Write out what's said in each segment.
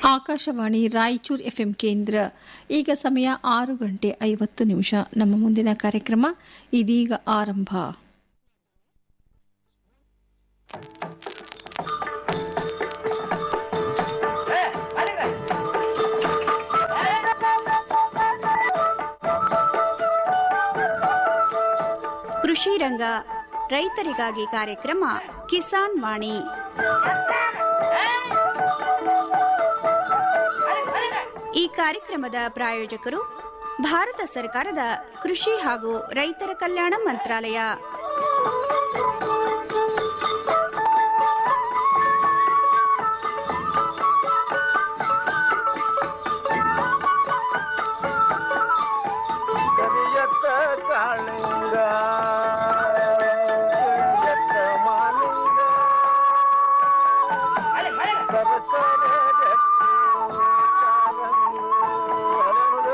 Akashvani Raichur FM ಕೇಂದ್ರ ಈಗ ಸಮಯ ಆರು ಗಂಟೆ ಐವತ್ತು ನಿಮಿಷ ನಮ್ಮ ಮುಂದಿನ ಕಾರ್ಯಕ್ರಮ ಇದೀಗ ಆರಂಭ ಕೃಷಿ ರಂಗ ರೈತರಿಗಾಗಿ ಕಾರ್ಯಕ್ರಮ ಕಿಸಾನ್ ವಾಣಿ ಈ ಕಾರ್ಯಕ್ರಮದ ಪ್ರಾಯೋಜಕರು ಭಾರತ ಸರ್ಕಾರದ ಕೃಷಿ ಹಾಗೂ ರೈತರ ಕಲ್ಯಾಣ ಮಂತ್ರಾಲಯ ಕರಿಯತ್ತ ಕಾಳಿಂಗ ಕರಿಯತ್ತ ಮಾಲಿಂಗ ಸರಸರ ಗಟ್ಟಿ ಕಾಲಂಗು ಹರಳು.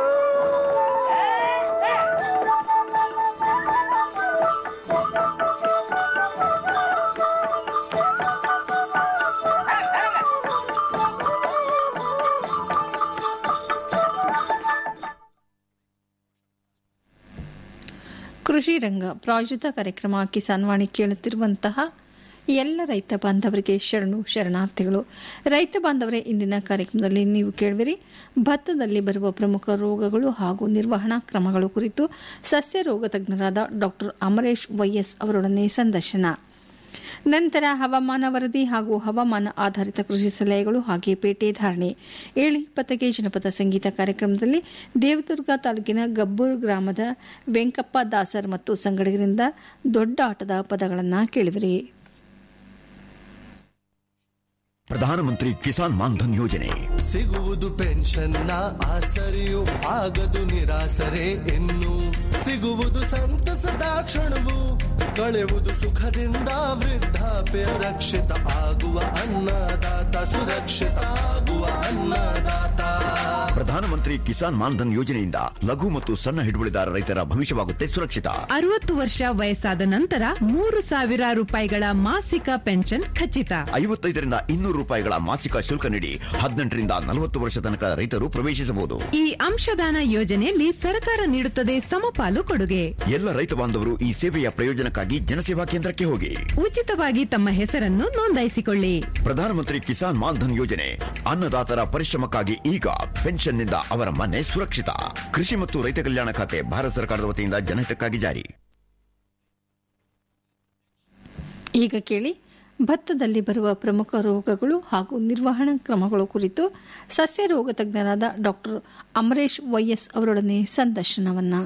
ಕೃಷಿ ರಂಗ ಪ್ರಾಯೋಜಿತ ಕಾರ್ಯಕ್ರಮ ಕಿಸಾನ್ ವಾಣಿ ಕೇಳುತ್ತಿರುವಂತಹ ಎಲ್ಲ ರೈತ ಬಾಂಧವರಿಗೆ ಶರಣು ಶರಣಾರ್ಥಿಗಳು ರೈತ ಬಾಂಧವರೇ ಇಂದಿನ ಕಾರ್ಯಕ್ರಮದಲ್ಲಿ ನೀವು ಕೇಳುವಿರಿ ಭತ್ತದಲ್ಲಿ ಬರುವ ಪ್ರಮುಖ ರೋಗಗಳು ಹಾಗೂ ನಿರ್ವಹಣಾ ಕ್ರಮಗಳು ಕುರಿತು ಸಸ್ಯ ರೋಗ ತಜ್ಞರಾದ ಡಾಕ್ಟರ್ ಅಮರೇಶ್ ವೈಎಸ್ ಅವರೊಡನೆ ಸಂದರ್ಶನ ನಂತರ ಹವಾಮಾನ ವರದಿ ಹಾಗೂ ಹವಾಮಾನ ಆಧಾರಿತ ಕೃಷಿ ಸಲಹೆಗಳು ಹಾಗೆ ಪೇಟೆ ಧಾರಣೆ ಏಳು ಇಪ್ಪತ್ತಕ್ಕೆ ಜನಪದ ಸಂಗೀತ ಕಾರ್ಯಕ್ರಮದಲ್ಲಿ ದೇವದುರ್ಗ ತಾಲೂಕಿನ ಗಬ್ಬೂರು ಗ್ರಾಮದ ವೆಂಕಪ್ಪ ದಾಸರ್ ಮತ್ತು ಸಂಗಡಿಗರಿಂದ ದೊಡ್ಡ ಆಟದ ಪದಗಳನ್ನು ಕೇಳುವಿರಿ ಪ್ರಧಾನಮಂತ್ರಿ ಕಿಸಾನ್ ಮಾನ್ಧನ್ ಯೋಜನೆ ಸಿಗುವುದು ಪೆನ್ಷನ್ನ ಆಸರೆಯು ಆಗದು ನಿರಾಸರೆ ಇನ್ನು ಸಿಗುವುದು ಸಂತಸದ ಕ್ಷಣವು ಕಳೆವುದು ಸುಖದಿಂದ ವೃದ್ಧಾಪ್ಯ ರಕ್ಷಿತ ಆಗುವ ಅನ್ನದಾತ ಸುರಕ್ಷಿತ ಆಗುವ ಅನ್ನದಾತ ಪ್ರಧಾನಮಂತ್ರಿ ಕಿಸಾನ್ ಮಾನ್ಧನ್ ಯೋಜನೆಯಿಂದ ಲಘು ಮತ್ತು ಸಣ್ಣ ಹಿಡುವಳಿದಾರ ರೈತರ ಭವಿಷ್ಯವಾಗುತ್ತೆ ಸುರಕ್ಷಿತ ಅರವತ್ತು ವರ್ಷ ವಯಸ್ಸಾದ ನಂತರ ಮೂರು ಸಾವಿರ ರೂಪಾಯಿಗಳ ಮಾಸಿಕ ಪೆನ್ಷನ್ ಖಚಿತ ಐವತ್ತೈದರಿಂದ ಇನ್ನೂರು ರೂಪಾಯಿಗಳ ಮಾಸಿಕ ಶುಲ್ಕ ನೀಡಿ ಹದಿನೆಂಟರಿಂದ ನಲವತ್ತು ವರ್ಷ ತನಕ ರೈತರು ಪ್ರವೇಶಿಸಬಹುದು ಈ ಅಂಶದಾನ ಯೋಜನೆಯಲ್ಲಿ ಸರ್ಕಾರ ನೀಡುತ್ತದೆ ಸಮಪಾಲು ಕೊಡುಗೆ ಎಲ್ಲ ರೈತ ಬಾಂಧವರು ಈ ಸೇವೆಯ ಪ್ರಯೋಜನಕ್ಕಾಗಿ ಜನಸೇವಾ ಕೇಂದ್ರಕ್ಕೆ ಹೋಗಿ ಉಚಿತವಾಗಿ ತಮ್ಮ ಹೆಸರನ್ನು ನೋಂದಾಯಿಸಿಕೊಳ್ಳಿ ಪ್ರಧಾನಮಂತ್ರಿ ಕಿಸಾನ್ ಮಾನ್ಧನ್ ಯೋಜನೆ ಅನ್ನದಾತರ ಪರಿಶ್ರಮಕ್ಕಾಗಿ ಈಗ ಪೆನ್ಷನ್ನಿಂದ ಅವರ ಮನೆ ಸುರಕ್ಷಿತ ಕೃಷಿ ಮತ್ತು ರೈತ ಕಲ್ಯಾಣ ಖಾತೆ ಭಾರತ ಸರ್ಕಾರದ ವತಿಯಿಂದ ಜನಹಿತಕ್ಕಾಗಿ ಜಾರಿ ಈಗ ಕೇಳಿ ಭತ್ತದಲ್ಲಿ ಬರುವ ಪ್ರಮುಖ ರೋಗಗಳು ಹಾಗೂ ನಿರ್ವಹಣಾ ಕ್ರಮಗಳು ಕುರಿತು ಸಸ್ಯ ರೋಗ ತಜ್ಞರಾದ ಡಾಕ್ಟರ್ ಅಮರೇಶ್ ವೈಎಸ್ ಅವರೊಡನೆ ಸಂದರ್ಶನವನ್ನ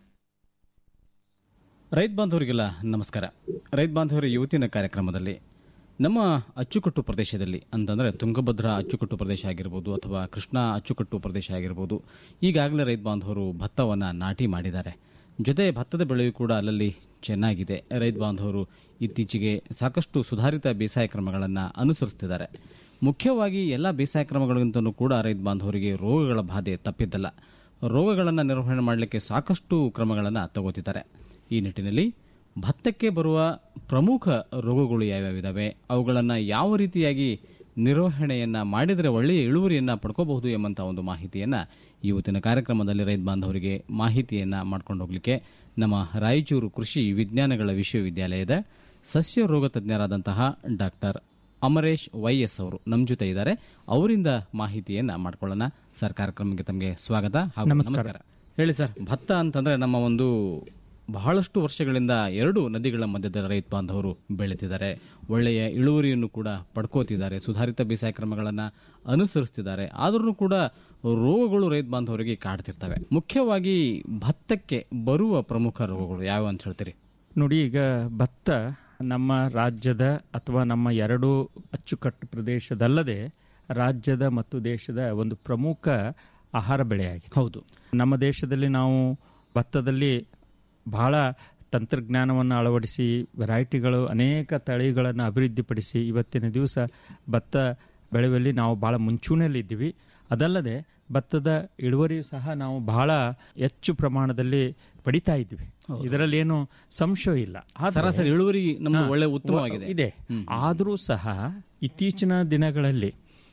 ರೈತ ಬಾಂಧವರಿಗೆಲ್ಲ ನಮಸ್ಕಾರ ರೈತ ಬಾಂಧವರ ಇವತ್ತಿನ ಕಾರ್ಯಕ್ರಮದಲ್ಲಿ ನಮ್ಮ ಅಚ್ಚುಕಟ್ಟು ಪ್ರದೇಶದಲ್ಲಿ ಅಂತಂದರೆ ತುಂಗಭದ್ರಾ ಅಚ್ಚುಕಟ್ಟು ಪ್ರದೇಶ ಆಗಿರ್ಬೋದು ಅಥವಾ ಕೃಷ್ಣಾ ಅಚ್ಚುಕಟ್ಟು ಪ್ರದೇಶ ಆಗಿರ್ಬೋದು ಈಗಾಗಲೇ ರೈತ ಬಾಂಧವರು ಭತ್ತವನ್ನು ನಾಟಿ ಮಾಡಿದ್ದಾರೆ ಜೊತೆ ಭತ್ತದ ಬೆಳೆಯೂ ಕೂಡ ಅಲ್ಲಲ್ಲಿ ಚೆನ್ನಾಗಿದೆ ರೈತ ಬಾಂಧವರು ಇತ್ತೀಚೆಗೆ ಸಾಕಷ್ಟು ಸುಧಾರಿತ ಬೇಸಾಯ ಕ್ರಮಗಳನ್ನು ಅನುಸರಿಸ್ತಿದ್ದಾರೆ ಮುಖ್ಯವಾಗಿ ಎಲ್ಲ ಬೇಸಾಯ ಕ್ರಮಗಳಿಗಿಂತಲೂ ಕೂಡ ರೈತ ಬಾಂಧವರಿಗೆ ರೋಗಗಳ ಬಾಧೆ ತಪ್ಪಿದ್ದಲ್ಲ ರೋಗಗಳನ್ನು ನಿರ್ವಹಣೆ ಮಾಡಲಿಕ್ಕೆ ಸಾಕಷ್ಟು ಕ್ರಮಗಳನ್ನು ತಗೋತಿದ್ದಾರೆ ಈ ನಿಟ್ಟಿನಲ್ಲಿ ಭತ್ತಕ್ಕೆ ಬರುವ ಪ್ರಮುಖ ರೋಗಗಳು ಯಾವ್ಯಾವಿದ್ದಾವೆ ಅವುಗಳನ್ನು ಯಾವ ರೀತಿಯಾಗಿ ನಿರ್ವಹಣೆಯನ್ನು ಮಾಡಿದರೆ ಒಳ್ಳೆಯ ಇಳುವರಿಯನ್ನು ಪಡ್ಕೋಬಹುದು ಎಂಬಂಥ ಒಂದು ಮಾಹಿತಿಯನ್ನು ಇವತ್ತಿನ ಕಾರ್ಯಕ್ರಮದಲ್ಲಿ ರೈತ ಬಾಂಧವರಿಗೆ ಮಾಹಿತಿಯನ್ನು ಮಾಡ್ಕೊಂಡು ಹೋಗಲಿಕ್ಕೆ ನಮ್ಮ ರಾಯಚೂರು ಕೃಷಿ ವಿಜ್ಞಾನಗಳ ವಿಶ್ವವಿದ್ಯಾಲಯದ ಸಸ್ಯ ರೋಗ ತಜ್ಞರಾದಂತಹ ಡಾಕ್ಟರ್ ಅಮರೇಶ್ ವೈಎಸ್ ಅವರು ನಮ್ಮ ಜೊತೆ ಇದ್ದಾರೆ ಅವರಿಂದ ಮಾಹಿತಿಯನ್ನು ಮಾಡ್ಕೊಳ್ಳೋಣ ಸರ್ ಕಾರ್ಯಕ್ರಮಕ್ಕೆ ತಮಗೆ ಸ್ವಾಗತ ಹಾಗೂ ನಮಸ್ಕಾರ ಹೇಳಿ ಸರ್ ಭತ್ತ ಅಂತಂದ್ರೆ ನಮ್ಮ ಒಂದು ಬಹಳಷ್ಟು ವರ್ಷಗಳಿಂದ ಎರಡು ನದಿಗಳ ಮಧ್ಯದ ರೈತ ಬಾಂಧವರು ಬೆಳೀತಿದ್ದಾರೆ ಒಳ್ಳೆಯ ಇಳುವರಿಯನ್ನು ಕೂಡ ಪಡ್ಕೋತಿದ್ದಾರೆ ಸುಧಾರಿತ ಬೇಸಾಯ ಕ್ರಮಗಳನ್ನು ಅನುಸರಿಸ್ತಿದ್ದಾರೆ ಆದ್ರೂ ಕೂಡ ರೋಗಗಳು ರೈತ ಬಾಂಧವರಿಗೆ ಕಾಡ್ತಿರ್ತವೆ ಮುಖ್ಯವಾಗಿ ಭತ್ತಕ್ಕೆ ಬರುವ ಪ್ರಮುಖ ರೋಗಗಳು ಯಾವ ಅಂತ ಹೇಳ್ತೀರಿ ನೋಡಿ ಈಗ ಭತ್ತ ನಮ್ಮ ರಾಜ್ಯದ ಅಥವಾ ನಮ್ಮ ಎರಡು ಅಚ್ಚುಕಟ್ಟು ಪ್ರದೇಶದಲ್ಲದೆ ರಾಜ್ಯದ ಮತ್ತು ದೇಶದ ಒಂದು ಪ್ರಮುಖ ಆಹಾರ ಬೆಳೆಯಾಗಿದೆ ಹೌದು ನಮ್ಮ ದೇಶದಲ್ಲಿ ನಾವು ಭತ್ತದಲ್ಲಿ ಬಹಳ ತಂತ್ರಜ್ಞಾನವನ್ನು ಅಳವಡಿಸಿ ವೆರೈಟಿಗಳು ಅನೇಕ ತಳಿಗಳನ್ನು ಅಭಿವೃದ್ಧಿಪಡಿಸಿ ಇವತ್ತಿನ ದಿವಸ ಭತ್ತ ಬೆಳೆಯುವಲ್ಲಿ ನಾವು ಬಹಳ ಮುಂಚೂಣಿಯಲ್ಲಿದ್ದೀವಿ ಅದಲ್ಲದೆ ಭತ್ತದ ಇಳುವರಿ ಸಹ ನಾವು ಬಹಳ ಹೆಚ್ಚು ಪ್ರಮಾಣದಲ್ಲಿ ಪಡಿತಾ ಇದ್ದೀವಿ ಇದರಲ್ಲಿ ಏನು ಸಂಶಯ ಇಲ್ಲ ಆದ್ರೆ- ಸರಾಸರಿ ಇಳುವರಿ ನಮ್ದು ಹಾ, ಒಳ್ಳೆ ಉತ್ತಮವಾಗಿದೆ ಇದೆ ಆದರೂ ಸಹ ಇತ್ತೀಚಿನ ದಿನಗಳಲ್ಲಿ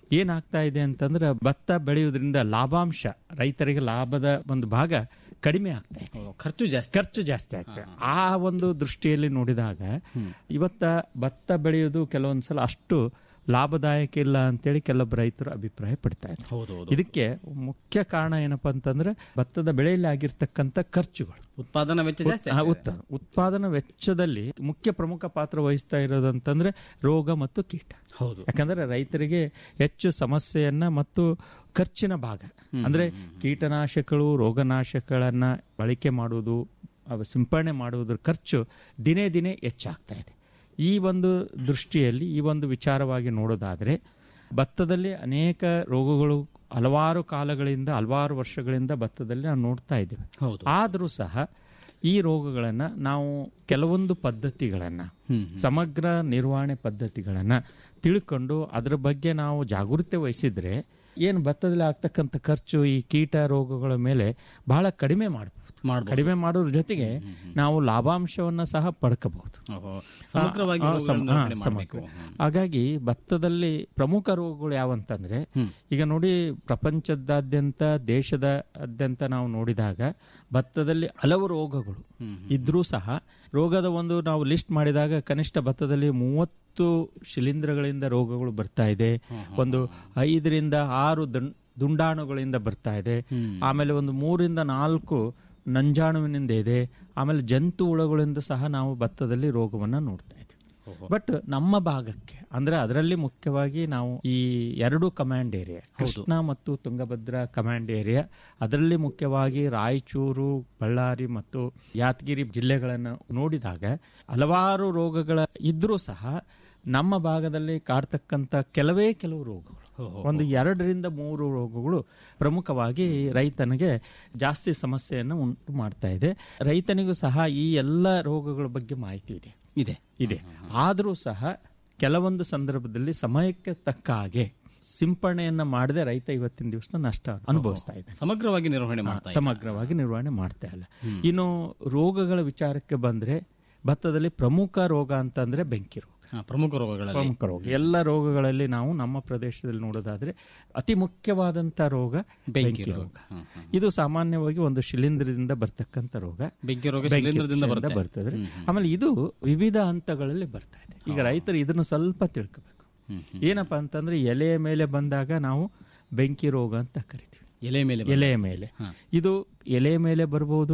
ಏನಾಗ್ತಾ ಇದೆ ಅಂತಂದ್ರೆ ಭತ್ತ ಬೆಳೆಯುವುದರಿಂದ ಲಾಭಾಂಶ ರೈತರಿಗೆ ಲಾಭದ ಒಂದು ಭಾಗ ಕಡಿಮೆ ಆಗ್ತಾ ಇದೆ ಖರ್ಚು ಜಾಸ್ತಿ ಖರ್ಚು ಜಾಸ್ತಿ ಆಗ್ತದೆ ಆ ಒಂದು ದೃಷ್ಟಿಯಲ್ಲಿ ನೋಡಿದಾಗ ಇವತ್ತ ಭತ್ತ ಬೆಳೆಯೋದು ಕೆಲವೊಂದ್ಸಲ ಅಷ್ಟು ಲಾಭದಾಯಕ ಇಲ್ಲ ಅಂತೇಳಿ ಕೆಲವೊಬ್ಬ ರೈತರು ಅಭಿಪ್ರಾಯ ಪಡ್ತಾ ಇದ್ದಾರೆ ಹೌದು ಹೌದು ಇದಕ್ಕೆ ಮುಖ್ಯ ಕಾರಣ ಏನಪ್ಪಾ ಅಂತಂದ್ರೆ ಭತ್ತದ ಬೆಳೆಯಲ್ಲಿ ಆಗಿರ್ತಕ್ಕಂಥ ಖರ್ಚುಗಳು ಉತ್ಪಾದನಾ ವೆಚ್ಚ ಜಾಸ್ತಿ ಆ, ಉತ್ತ ಉತ್ಪಾದನಾ ವೆಚ್ಚದಲ್ಲಿ ಮುಖ್ಯ ಪ್ರಮುಖ ಪಾತ್ರ ವಹಿಸ್ತಾ ಇರೋದಂತಂದ್ರೆ ರೋಗ ಮತ್ತು ಕೀಟ ಹೌದು ಯಾಕಂದ್ರೆ ರೈತರಿಗೆ ಹೆಚ್ಚು ಸಮಸ್ಯೆಯನ್ನ ಮತ್ತು ಖರ್ಚಿನ ಭಾಗ ಅಂದ್ರೆ ಕೀಟನಾಶಕಗಳು ರೋಗನಾಶಕಗಳನ್ನ ಬಳಕೆ ಮಾಡುವುದು ಅವು ಸಿಂಪರಣೆ ಮಾಡುವುದರ ಖರ್ಚು ದಿನೇ ದಿನೇ ಹೆಚ್ಚಾಗ್ತಾ ಇದೆ ಈ ಒಂದು ದೃಷ್ಟಿಯಲ್ಲಿ ಈ ಒಂದು ವಿಚಾರವಾಗಿ ನೋಡೋದಾದ್ರೆ ಭತ್ತದಲ್ಲಿ ಅನೇಕ ರೋಗಗಳು ಹಲವಾರು ಕಾಲಗಳಿಂದ ಹಲವಾರು ವರ್ಷಗಳಿಂದ ಭತ್ತದಲ್ಲಿ ನಾವು ನೋಡ್ತಾ ಇದ್ದೇವೆ ಹೌದು ಆದರೂ ಸಹ ಈ ರೋಗಗಳನ್ನು ನಾವು ಕೆಲವೊಂದು ಪದ್ಧತಿಗಳನ್ನು ಸಮಗ್ರ ನಿರ್ವಹಣೆ ಪದ್ಧತಿಗಳನ್ನು ತಿಳ್ಕೊಂಡು ಅದರ ಬಗ್ಗೆ ನಾವು ಜಾಗೃತಿ ವಹಿಸಿದ್ರೆ ಏನು ಭತ್ತದಲ್ಲಿ ಆಗ್ತಕ್ಕಂಥ ಖರ್ಚು ಈ ಕೀಟ ರೋಗಗಳ ಮೇಲೆ ಬಹಳ ಕಡಿಮೆ ಮಾಡಬಹುದು ಮಾಡ್ಬೋದು. ಕಡಿಮೆ ಮಾಡೋದ್ರ ಜೊತೆಗೆ ನಾವು ಲಾಭಾಂಶವನ್ನ ಸಹ ಪಡ್ಕಬಹುದು ಓಹೋ. ಸಮಗ್ರವಾಗಿ ಆ, ಆ, ರೋಗಗಳನ್ನ ಸಮ- ನಿರ್ವಹಣೆ ಆ, ಮಾಡ್ಬೇಕು. ಸಮಗ್ರ. ಹಾಗಾಗಿ ಭತ್ತದಲ್ಲಿ ಪ್ರಮುಖ ರೋಗಗಳು ಯಾವಂತಂದ್ರೆ ಈಗ ನೋಡಿ ಪ್ರಪಂಚದಾದ್ಯಂತ ದೇಶದಾದ್ಯಂತ ನಾವು ನೋಡಿದಾಗ ಭತ್ತದಲ್ಲಿ ಹಲವು ರೋಗಗಳು ಇದ್ರೂ ಸಹ ರೋಗದ ಒಂದು ನಾವು ಲಿಸ್ಟ್ ಮಾಡಿದಾಗ ಕನಿಷ್ಠ ಭತ್ತದಲ್ಲಿ ಮೂವತ್ತು ಶಿಲೀಂಧ್ರಗಳಿಂದ ರೋಗಗಳು ಬರ್ತಾ ಇದೆ ಒಂದು ಐದರಿಂದ ಆರು ದುಂ- ದುಂಡಾಣುಗಳಿಂದ ಬರ್ತಾ ಇದೆ ಆಮೇಲೆ ಒಂದು ಮೂರಿಂದ ನಾಲ್ಕು ನಂಜಾಣುವಿನಿಂದ ಇದೆ ಆಮೇಲೆ ಜಂತು ಹುಳಗಳಿಂದ ಸಹ ನಾವು ಭತ್ತದಲ್ಲಿ ರೋಗವನ್ನ ನೋಡ್ತಾ ಇದ್ದೀವಿ ಬಟ್ ನಮ್ಮ ಭಾಗಕ್ಕೆ ಅಂದ್ರೆ ಅದರಲ್ಲಿ ಮುಖ್ಯವಾಗಿ ನಾವು ಈ ಎರಡು ಕಮಾಂಡ್ ಏರಿಯಾ ಕೃಷ್ಣ ಮತ್ತು ತುಂಗಭದ್ರಾ ಕಮಾಂಡ್ ಏರಿಯಾ ಅದರಲ್ಲಿ ಮುಖ್ಯವಾಗಿ ರಾಯಚೂರು ಬಳ್ಳಾರಿ ಮತ್ತು ಯಾದಗಿರಿ ಜಿಲ್ಲೆಗಳನ್ನು ನೋಡಿದಾಗ ಹಲವಾರು ರೋಗಗಳ ಇದ್ರೂ ಸಹ ನಮ್ಮ ಭಾಗದಲ್ಲಿ ಕಾಡ್ತಕ್ಕಂಥ ಕೆಲವೇ ಕೆಲವು ರೋಗಗಳು ಒಂದು ಎರಡರಿಂದ ಮೂರು ರೋಗಗಳು ಪ್ರಮುಖವಾಗಿ ರೈತನಿಗೆ ಜಾಸ್ತಿ ಸಮಸ್ಯೆಯನ್ನು ಉಂಟು ಮಾಡ್ತಾ ಇದೆ ರೈತನಿಗೂ ಸಹ ಈ ಎಲ್ಲ ರೋಗಗಳ ಬಗ್ಗೆ ಮಾಹಿತಿ ಇದೆ ಇದೆ ಇದೆ ಆದರೂ ಸಹ ಕೆಲವೊಂದು ಸಂದರ್ಭದಲ್ಲಿ ಸಮಯಕ್ಕೆ ತಕ್ಕ ಹಾಗೆ ಸಿಂಪರಣೆಯನ್ನ ಮಾಡದೆ ರೈತ ಇವತ್ತಿನ ದಿವಸ ನಷ್ಟ ಅನುಭವಿಸ್ತಾ ಇದೆ ಸಮಗ್ರವಾಗಿ ನಿರ್ವಹಣೆ ಮಾಡ್ತಾ ಇದೆ. ಸಮಗ್ರವಾಗಿ ನಿರ್ವಹಣೆ ಮಾಡ್ತಾ ಇಲ್ಲ ಇನ್ನು ರೋಗಗಳ ವಿಚಾರಕ್ಕೆ ಬಂದ್ರೆ ಭತ್ತದಲ್ಲಿ ಪ್ರಮುಖ ರೋಗ ಅಂತಂದ್ರೆ ಬೆಂಕಿ ರೋಗ ಹಾ, ಪ್ರಮುಖ ರೋಗಗಳಲ್ಲಿ ಪ್ರಮುಖ ರೋಗ ಎಲ್ಲ ರೋಗಗಳಲ್ಲಿ ನಾವು ನಮ್ಮ ಪ್ರದೇಶದಲ್ಲಿ ನೋಡೋದಾದ್ರೆ ಅತಿ ಮುಖ್ಯವಾದಂತ ರೋಗ ಬೆಂಕಿ ರೋಗ ಇದು ಸಾಮಾನ್ಯವಾಗಿ ಒಂದು ಶಿಲೀಂಧ್ರದಿಂದ ಬರ್ತಕ್ಕಂಥ ರೋಗ ಬೆಂಕಿ ರೋಗ ಬೆಂಕಿ ಶಿಲೀಂಧ್ರದಿಂದ ಕ್ಷಯದಿಂದ ಬರುತ್ತೆ. ಬರ್ತದೆ ಆಮೇಲೆ ಇದು ವಿವಿಧ ಹಂತಗಳಲ್ಲಿ ಬರ್ತಾ ಇದೆ ಈಗ ರೈತರು ಇದನ್ನು ಸ್ವಲ್ಪ ತಿಳ್ಕೋಬೇಕು ಏನಪ್ಪಾ ಅಂತಂದ್ರೆ ಎಲೆಯ ಮೇಲೆ ಬಂದಾಗ ನಾವು ಬೆಂಕಿ ರೋಗ ಅಂತ ಕರಿತೀವಿ ಎಲೆ ಮೇಲೆ ಎಲೆಯ ಮೇಲೆ ಇದು ಎಲೆಯ ಮೇಲೆ ಬರ್ಬೋದು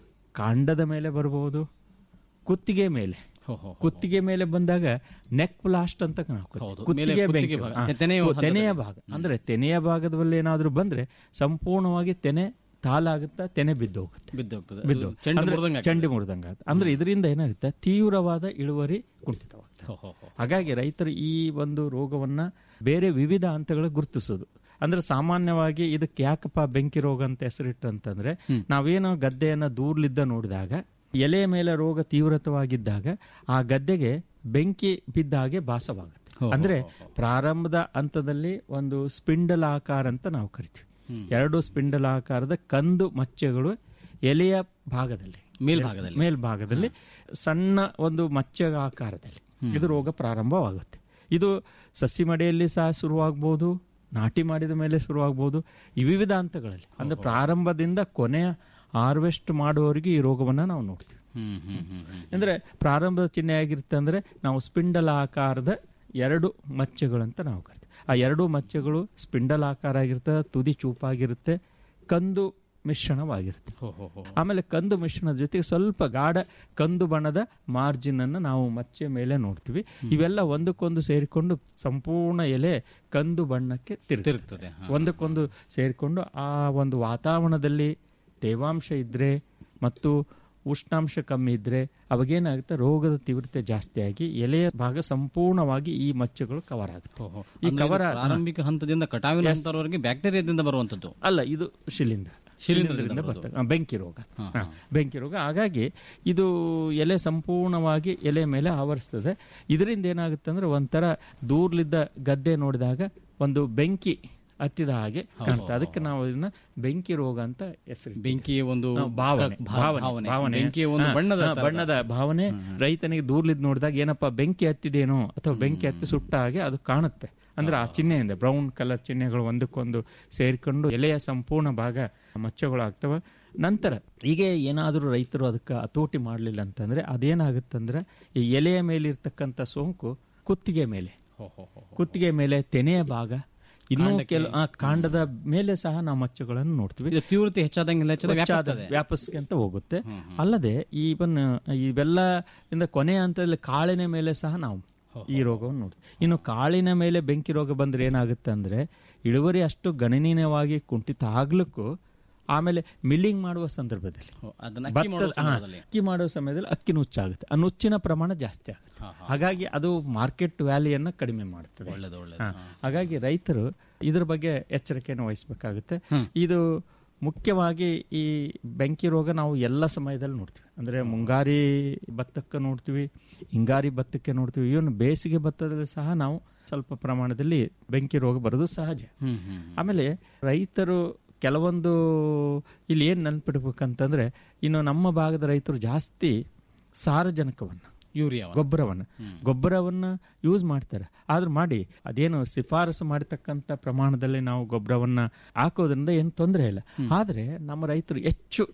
ಕಾಂಡದ ಮೇಲೆ ಬರ್ಬೋದು ಕುತ್ತಿಗೆ ಮೇಲೆ ಹೋ, ಹೋ, ಕುತ್ತಿಗೆ ಮೇಲೆ ಬಂದಾಗ ನೆಕ್ ಬ್ಲಾಸ್ಟ್ ಅಂತ ನಾವು ಕರಿತೀವಿ. ಹೌದು. ಕುತ್ತಿಗೆ ಮೇಲೆ ಬೆಂಕಿ ಕುತ್ತಿಗೆ ಭಾಗ. ಹಾ. ತೆನೆಯ ಓ, ಹಂತದಲ್ಲಿ. ತೆನೆಯ ಭಾಗ ಅಂದ್ರೆ ತೆನೆಯ ಭಾಗದಲ್ಲಿ ಏನಾದ್ರೂ ಬಂದ್ರೆ ಸಂಪೂರ್ಣವಾಗಿ ತೆನೆ ತಾಲಾಗುತ್ತಾ ತೆನೆ ಬಿದ್ದು ಹೋಗುತ್ತೆ ಬಿದ್ದು ಹೋಗ್ತದೆ ಬಿದ್ದು ಅದು ಚೆಂಡು ಅಂದ್ರೆ ಮುರಿದಂಗೆ ಆಗ್ತದೆ. ಚಂಡಿ ಮುರಿದಂಗ ಅಂದ್ರೆ ಇದರಿಂದ ಏನಾಗುತ್ತೆ ತೀವ್ರವಾದ ಇಳುವರಿ ಕುಂಠಿತವಾಗ್ತದೆ ಹೋ, ಹೋ, ಹೋ. ಹಾಗಾಗಿ ರೈತರು ಈ ಒಂದು ರೋಗವನ್ನ ಬೇರೆ ವಿವಿಧ ಹಂತಗಳ ಗುರುತಿಸೋದು ಅಂದ್ರೆ ಸಾಮಾನ್ಯವಾಗಿ ಇದಕ್ಕೆ ಯಾಕಪ್ಪ ಬೆಂಕಿ ರೋಗ ಅಂತ ಹೆಸರಿಟ್ಟು ಅಂತಂದ್ರೆ ನಾವೇನೋ ಗದ್ದೆಯನ್ನ ದೂರ್ಲಿದ್ದ ನೋಡಿದಾಗ ಎಲೆ ಮೇಲೆ ರೋಗ ತೀವ್ರತವಾಗಿದ್ದಾಗ ಆ ಗದ್ದೆಗೆ ಬೆಂಕಿ ಬಿದ್ದ ಹಾಗೆ ಭಾಸವಾಗುತ್ತೆ ಅಂದ್ರೆ ಪ್ರಾರಂಭದ ಹಂತದಲ್ಲಿ ಒಂದು ಸ್ಪಿಂಡಲ್ ಆಕಾರ ಅಂತ ನಾವು ಕರಿತೀವಿ ಎರಡು ಸ್ಪಿಂಡಲ್ ಆಕಾರದ ಕಂದು ಮಚ್ಚೆಗಳು ಎಲೆಯ ಭಾಗದಲ್ಲಿ ಮೇಲ್ಭಾಗದಲ್ಲಿ ಮೇಲ್ಭಾಗದಲ್ಲಿ ಸಣ್ಣ ಒಂದು ಮಚ್ಚೆ ಆಕಾರದಲ್ಲಿ ಇದು ರೋಗ ಪ್ರಾರಂಭವಾಗುತ್ತೆ ಇದು ಸಸಿ ಮಡೆಯಲ್ಲಿ ಸಹ ಶುರುವಾಗಬಹುದು ನಾಟಿ ಮಾಡಿದ ಮೇಲೆ ಶುರುವಾಗಬಹುದು ಈ ವಿವಿಧ ಹಂತಗಳಲ್ಲಿ ಅಂದ್ರೆ ಪ್ರಾರಂಭದಿಂದ ಕೊನೆಯ ಹಾರ್ವೆಸ್ಟ್ ಮಾಡುವವರೆಗೆ ಈ ರೋಗವನ್ನ ನಾವು ನೋಡ್ತೀವಿ ಹ್ಮ್ ಹ್ಮ್ ಹ್ಮ್ ಹ್ಮ್ ಅಂದ್ರೆ ಪ್ರಾರಂಭದ ಚಿಹ್ನೆ ಆಗಿರುತ್ತೆ ಅಂದ್ರೆ ನಾವು ಸ್ಪಿಂಡಲ್ ಆಕಾರದ ಎರಡು ಮಚ್ಚೆಗಳಂತ ನಾವು ಕರಿತೀವಿ ಆ ಎರಡು ಮಚ್ಚೆಗಳು ಸ್ಪಿಂಡಲ್ ಆಕಾರ ಆಗಿರುತ್ತೆ ತುದಿ ಚೂಪಾಗಿರುತ್ತೆ ಕಂದು ಮಿಶ್ರಣವಾಗಿರುತ್ತೆ ಹೋ, ಹೋ, ಹೋ. ಆಮೇಲೆ ಕಂದು ಮಿಶ್ರಣದ ಜೊತೆಗೆ ಸ್ವಲ್ಪ ಗಾಢ ಕಂದು ಬಣ್ಣದ ಮಾರ್ಜಿನ್ ಅನ್ನು ನಾವು ಮಚ್ಚೆ ಮೇಲೆ ನೋಡ್ತೀವಿ ಇವೆಲ್ಲ ಒಂದಕ್ಕೊಂದು ಸೇರಿಕೊಂಡು ಸಂಪೂರ್ಣ ಎಲೆ ಕಂದು ಬಣ್ಣಕ್ಕೆ ತಿರುಗುತ್ತೆ ತಿರುಗ್ತದೆ ಹಾ. ಒಂದಕ್ಕೊಂದು ಸೇರಿಕೊಂಡು ಆ ಒಂದು ವಾತಾವರಣದಲ್ಲಿ ತೇವಾಂಶ ಇದ್ರೆ ಮತ್ತು ಉಷ್ಣಾಂಶ ಕಮ್ಮಿ ಇದ್ರೆ ಅವಾಗೇನಾಗುತ್ತೆ ರೋಗದ ತೀವ್ರತೆ ಜಾಸ್ತಿಯಾಗಿ ಎಲೆಯ ಭಾಗ ಸಂಪೂರ್ಣವಾಗಿ ಈ ಮಚ್ಚೆಗಳು ಕವರ್ ಆಗುತ್ತೆ ಹೋ, ಹೋ. ಈ ಅಂದ್ರೆ ಕವರ್ ಇದು ಪ್ರಾರಂಭಿಕ ಹಂತದಿಂದ ಕಟಾವಿನ ಹಂತದವರೆಗೆ ಬ್ಯಾಕ್ಟೀರಿಯಾದಿಂದ ಬರುವಂತದ್ದು ಅಲ್ಲ ಇದು ಶಿಲೀಂಧ್ರ ಶಿಲೀಂಧ್ರದಿಂದ ಬರ್ತದೆ ಆ, ಬೆಂಕಿ ರೋಗ ಹಾ, ಬೆಂಕಿ ರೋಗ ಹಾಗಾಗಿ ಇದು ಎಲೆ ಸಂಪೂರ್ಣವಾಗಿ ಎಲೆ ಮೇಲೆ ಆವರಿಸ್ತದೆ ಇದರಿಂದ ಏನಾಗುತ್ತೆ ಅಂದ್ರೆ ಒಂಥರ ದೂರ್ಲಿದ್ದ ಗದ್ದೆ ನೋಡಿದಾಗ ಒಂದು ಬೆಂಕಿ ಹತ್ತಿದ ಹಾಗೆ ಕಾಣ್ತದೆ ಅದಕ್ಕೆ ನಾವು ಇದನ್ನ ಬೆಂಕಿ ರೋಗ ಅಂತ ಹೆಸರು ಬೆಂಕಿಯ ಒಂದು ಭಾವನೆ ಭಾ- ಭಾವನೆ ಭಾವನೆ. ಭಾವನೆ ಬೆಂಕಿಯ ಒಂದು ಹಾ, ಬಣ್ಣದ ಹಾ, ತರದ. ಬಣ್ಣದ ಭಾವನೆ ರೈತನಿಗೆ ದೂರ್ಲಿದ್ ನೋಡಿದಾಗ ಏನಪ್ಪ ಬೆಂಕಿ ಹತ್ತಿದೇನೋ ಅಥವಾ ಬೆಂಕಿ ಹತ್ತಿ ಸುಟ್ಟ ಹಾಗೆ ಅದು ಕಾಣುತ್ತೆ ಅಂದ್ರೆ ಆ ಚಿಹ್ನೆಯಿಂದ ಬ್ರೌನ್ ಕಲರ್ ಚಿಹ್ನೆಗಳು ಒಂದಕ್ಕೊಂದು ಸೇರಿಕೊಂಡು ಎಲೆಯ ಸಂಪೂರ್ಣ ಭಾಗ ಮಚ್ಚಗಳು ಆಗ್ತವೆ ನಂತರ ಹೀಗೆ ಏನಾದರೂ ರೈತರು ಅದಕ್ಕೆ ಹತೋಟಿ ಮಾಡಲಿಲ್ಲ ಅಂತಂದ್ರೆ ಅದೇನಾಗುತ್ತಂದ್ರೆ ಈ ಎಲೆಯ ಮೇಲೆ ಇರ್ತಕ್ಕಂಥ ಸೋಂಕು ಕುತ್ತಿಗೆ ಮೇಲೆ ಕುತ್ತಿಗೆ ಮೇಲೆ ತೆನೆಯ ಭಾಗ ಇನ್ನೂ ಕೆಲ ಆ, ಕಾಂಡದ ಮೇಲೆ ಸಹ ನಾವು ಮಚ್ಚಗಳನ್ನು ನೋಡ್ತೀವಿ ಇದು ತೀವ್ರತೆ ಹೆಚ್ಚಾದಂಗೆಲ್ಲ ಹೆಚ್ಚಾದಾಗ ವ್ಯಾಪಿಸ್ತದೆ, ವ್ಯಾಪಿಸ್ತದೆ. ವ್ಯಾಪಿಸ್ಕೊಂತ ಹೋಗುತ್ತೆ ಅಲ್ಲದೆ ಈವನ್ ಇವೆಲ್ಲ ಇಂದ ಕೊನೆಯ ಹಂತದಲ್ಲಿ ಕಾಳಿನ ಮೇಲೆ ಸಹ ನಾವು ಈ ರೋಗವನ್ನು ನೋಡ್ತೀವಿ ಇನ್ನು ಕಾಳಿನ ಮೇಲೆ ಬೆಂಕಿ ರೋಗ ಬಂದ್ರೆ ಏನಾಗುತ್ತೆ ಅಂದ್ರೆ ಇಳುವರಿ ಅಷ್ಟು ಗಣನೀಯವಾಗಿ ಕುಂಠಿತ ಆಗ್ಲಿಕ್ಕೂ ಆಮೇಲೆ ಮಿಲ್ಲಿಂಗ್ ಮಾಡುವ ಸಂದರ್ಭದಲ್ಲಿ ಅದನ್ನ ಅಕ್ಕಿ ಭತ್ತದ- ಮಾಡೋ ಹಾ, ಸಂದರ್ಭದಲ್ಲಿ. ಅಕ್ಕಿ ಮಾಡುವ ಸಮಯದಲ್ಲಿ ಅಕ್ಕಿ ನುಚ್ಚಾಗುತ್ತೆ ಆ ನುಚ್ಚಿನ ಪ್ರಮಾಣ ಜಾಸ್ತಿ ಆಗುತ್ತೆ ಹಾಗಾಗಿ ಅದು ಮಾರ್ಕೆಟ್ ವ್ಯಾಲಿಯನ್ನ ಕಡಿಮೆ ಮಾಡುತ್ತದೆ ಒಳ್ಳೇದು ಒಳ್ಳೇದು ಹಾ. ಹಾಗಾಗಿ ರೈತರು ಇದ್ರ ಬಗ್ಗೆ ಎಚ್ಚರಿಕೆಯನ್ನು ವಹಿಸಬೇಕಾಗುತ್ತೆ ಇದು ಮುಖ್ಯವಾಗಿ ಈ ಬೆಂಕಿ ರೋಗ ನಾವು ಎಲ್ಲ ಸಮಯದಲ್ಲಿ ನೋಡ್ತೀವಿ ಅಂದ್ರೆ ಮುಂಗಾರಿ ಭತ್ತಕ್ಕೆ ನೋಡ್ತೀವಿ ಹಿಂಗಾರಿ ಭತ್ತಕ್ಕೆ ನೋಡ್ತೀವಿ ಇವನ್ ಬೇಸಿಗೆ ಭತ್ತದಲ್ಲಿ ಸಹ ನಾವು ಸ್ವಲ್ಪ ಪ್ರಮಾಣದಲ್ಲಿ ಬೆಂಕಿ ರೋಗ ಬರೋದು ಸಹಜ ಹ್ಮ್ ಹ್ಮ್ ಆಮೇಲೆ ರೈತರು ಕೆಲವೊಂದು ಇಲ್ಲಿ ಏನು ನೆನ್ಪಿಡ್ಬೇಕಂತಂದ್ರೆ ಇನ್ನು ನಮ್ಮ ಭಾಗದ ರೈತರು ಜಾಸ್ತಿ ಸಾರಜನಕವನ್ನು ಯೂರಿಯಾ ಗೊಬ್ಬರವನ್ನು ಗೊಬ್ಬರವನ್ನು ಯೂಸ್ ಮಾಡ್ತಾರೆ ಆದ್ರೆ ಮಾಡಿ ಅದೇನು ಶಿಫಾರಸು ಮಾಡತಕ್ಕಂಥ ಪ್ರಮಾಣದಲ್ಲಿ ನಾವು ಗೊಬ್ಬರವನ್ನ ಹಾಕೋದ್ರಿಂದ ಏನು ತೊಂದರೆ ಇಲ್ಲ ಆದರೆ ನಮ್ಮ ರೈತರು ಹೆಚ್ಚು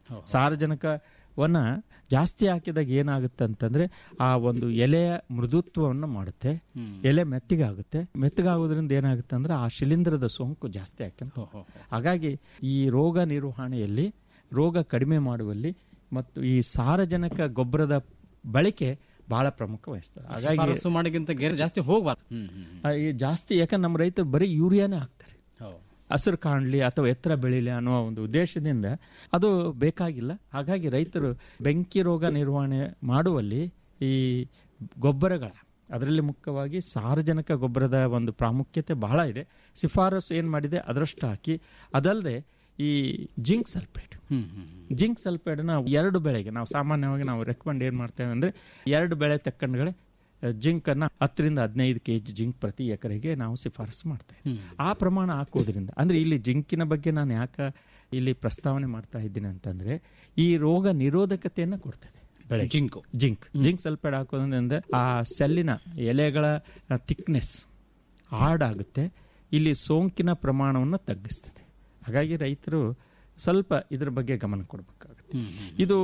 ಸಾರಜನಕವನ್ನ ಜಾಸ್ತಿ ಹಾಕಿದಾಗ ಏನಾಗುತ್ತೆ ಅಂತಂದ್ರೆ ಆ ಒಂದು ಎಲೆಯ ಮೃದುತ್ವವನ್ನು ಮಾಡುತ್ತೆ ಎಲೆ ಮೆತ್ತಗಾಗುತ್ತೆ ಮೆತ್ತಗಾಗೋದ್ರಿಂದ ಏನಾಗುತ್ತೆ ಅಂದ್ರೆ ಆ ಶಿಲೀಂಧ್ರದ ಸೋಂಕು ಜಾಸ್ತಿ ಆಗುತ್ತೆ ಹಾಗಾಗಿ ಈ ರೋಗ ನಿರ್ವಹಣೆಯಲ್ಲಿ ರೋಗ ಕಡಿಮೆ ಮಾಡುವಲ್ಲಿ ಮತ್ತು ಈ ಸಾರಜನಕ ಗೊಬ್ಬರದ ಬಳಕೆ ಬಹಳ ಪ್ರಮುಖ ವಹಿಸ್ತದೆ ಹಾಗಾಗಿ ಶಿಫಾರಸು ಮಾಡಿಗಿಂತ ಗೇರ್ ಜಾಸ್ತಿ ಹೋಗ್ಬಾರ್ದು ಹ್ಮ್ ಹ್ಮ್ ಹ್ಮ್. ಆ, ಈ ಜಾಸ್ತಿ ಯಾಕಂದ್ರೆ ನಮ್ಮ ರೈತರು ಬರೀ ಯೂರಿಯಾನೇ ಹಾಕ್ತಾರೆ ಹೌದು. ಹಸಿರು ಕಾಣಲಿ ಅಥವಾ ಎತ್ತರ ಬೆಳೀಲಿ ಅನ್ನೋ ಒಂದು ಉದ್ದೇಶದಿಂದ ಅದು ಬೇಕಾಗಿಲ್ಲ ಹಾಗಾಗಿ ರೈತರು ಬೆಂಕಿ ರೋಗ ನಿರ್ವಹಣೆ ಮಾಡುವಲ್ಲಿ ಈ ಗೊಬ್ಬರಗಳ ಅದರಲ್ಲಿ ಮುಖ್ಯವಾಗಿ ಸಾರ್ವಜನಿಕ ಗೊಬ್ಬರದ ಒಂದು ಪ್ರಾಮುಖ್ಯತೆ ಬಹಳ ಇದೆ ಶಿಫಾರಸು ಏನು ಮಾಡಿದೆ ಅದರಷ್ಟು ಹಾಕಿ ಅದಲ್ಲದೆ ಈ ಜಿಂಕ್ ಸಲ್ಫೇಟ್ ಹ್ಮ್ ಹ್ಮ್ ಹ್ಮ್. ಜಿಂಕ್ ಸಲ್ಫೇಡ್ನ ಎರಡು ಬೆಳೆಗೆ ನಾವು ಸಾಮಾನ್ಯವಾಗಿ ನಾವು ರೆಕಮೆಂಡ್ ಏನು ಮಾಡ್ತೇವೆ ಅಂದರೆ ಎರಡು ಬೆಳೆ ತಕ್ಕಂಡ್ಗಡೆ ಜಿಂಕನ್ನು ಹತ್ತರಿಂದ ಹದಿನೈದು ಕೆ ಜಿ ಜಿಂಕ್ ಪ್ರತಿ ಎಕರೆಗೆ ನಾವು ಶಿಫಾರಸು ಮಾಡ್ತೇವೆ ಆ ಪ್ರಮಾಣ ಹಾಕೋದ್ರಿಂದ ಅಂದರೆ ಇಲ್ಲಿ ಜಿಂಕಿನ ಬಗ್ಗೆ ನಾನು ಯಾಕೆ ಇಲ್ಲಿ ಪ್ರಸ್ತಾವನೆ ಮಾಡ್ತಾ ಇದ್ದೀನಿ ಅಂತಂದರೆ ಈ ರೋಗ ನಿರೋಧಕತೆಯನ್ನು ಕೊಡ್ತದೆ ಬೆಳೆ ಜಿಂಕು ಜಿಂಕ್ ಜಿಂಕ್ ಸಲ್ಫೇಟ್ ಹಾಕೋದ್ರಿಂದ ಆ ಸೆಲ್ಲಿನ ಎಲೆಗಳ ಥಿಕ್ನೆಸ್ ಹಾರ್ಡಾಗುತ್ತೆ ಇಲ್ಲಿ ಸೋಂಕಿನ ಪ್ರಮಾಣವನ್ನು ತಗ್ಗಿಸ್ತದೆ ಹಾಗಾಗಿ ರೈತರು ಸ್ವಲ್ಪ ಇದ್ರ ಬಗ್ಗೆ ಗಮನ ಕೊಡಬೇಕಾಗುತ್ತೆ ಇದು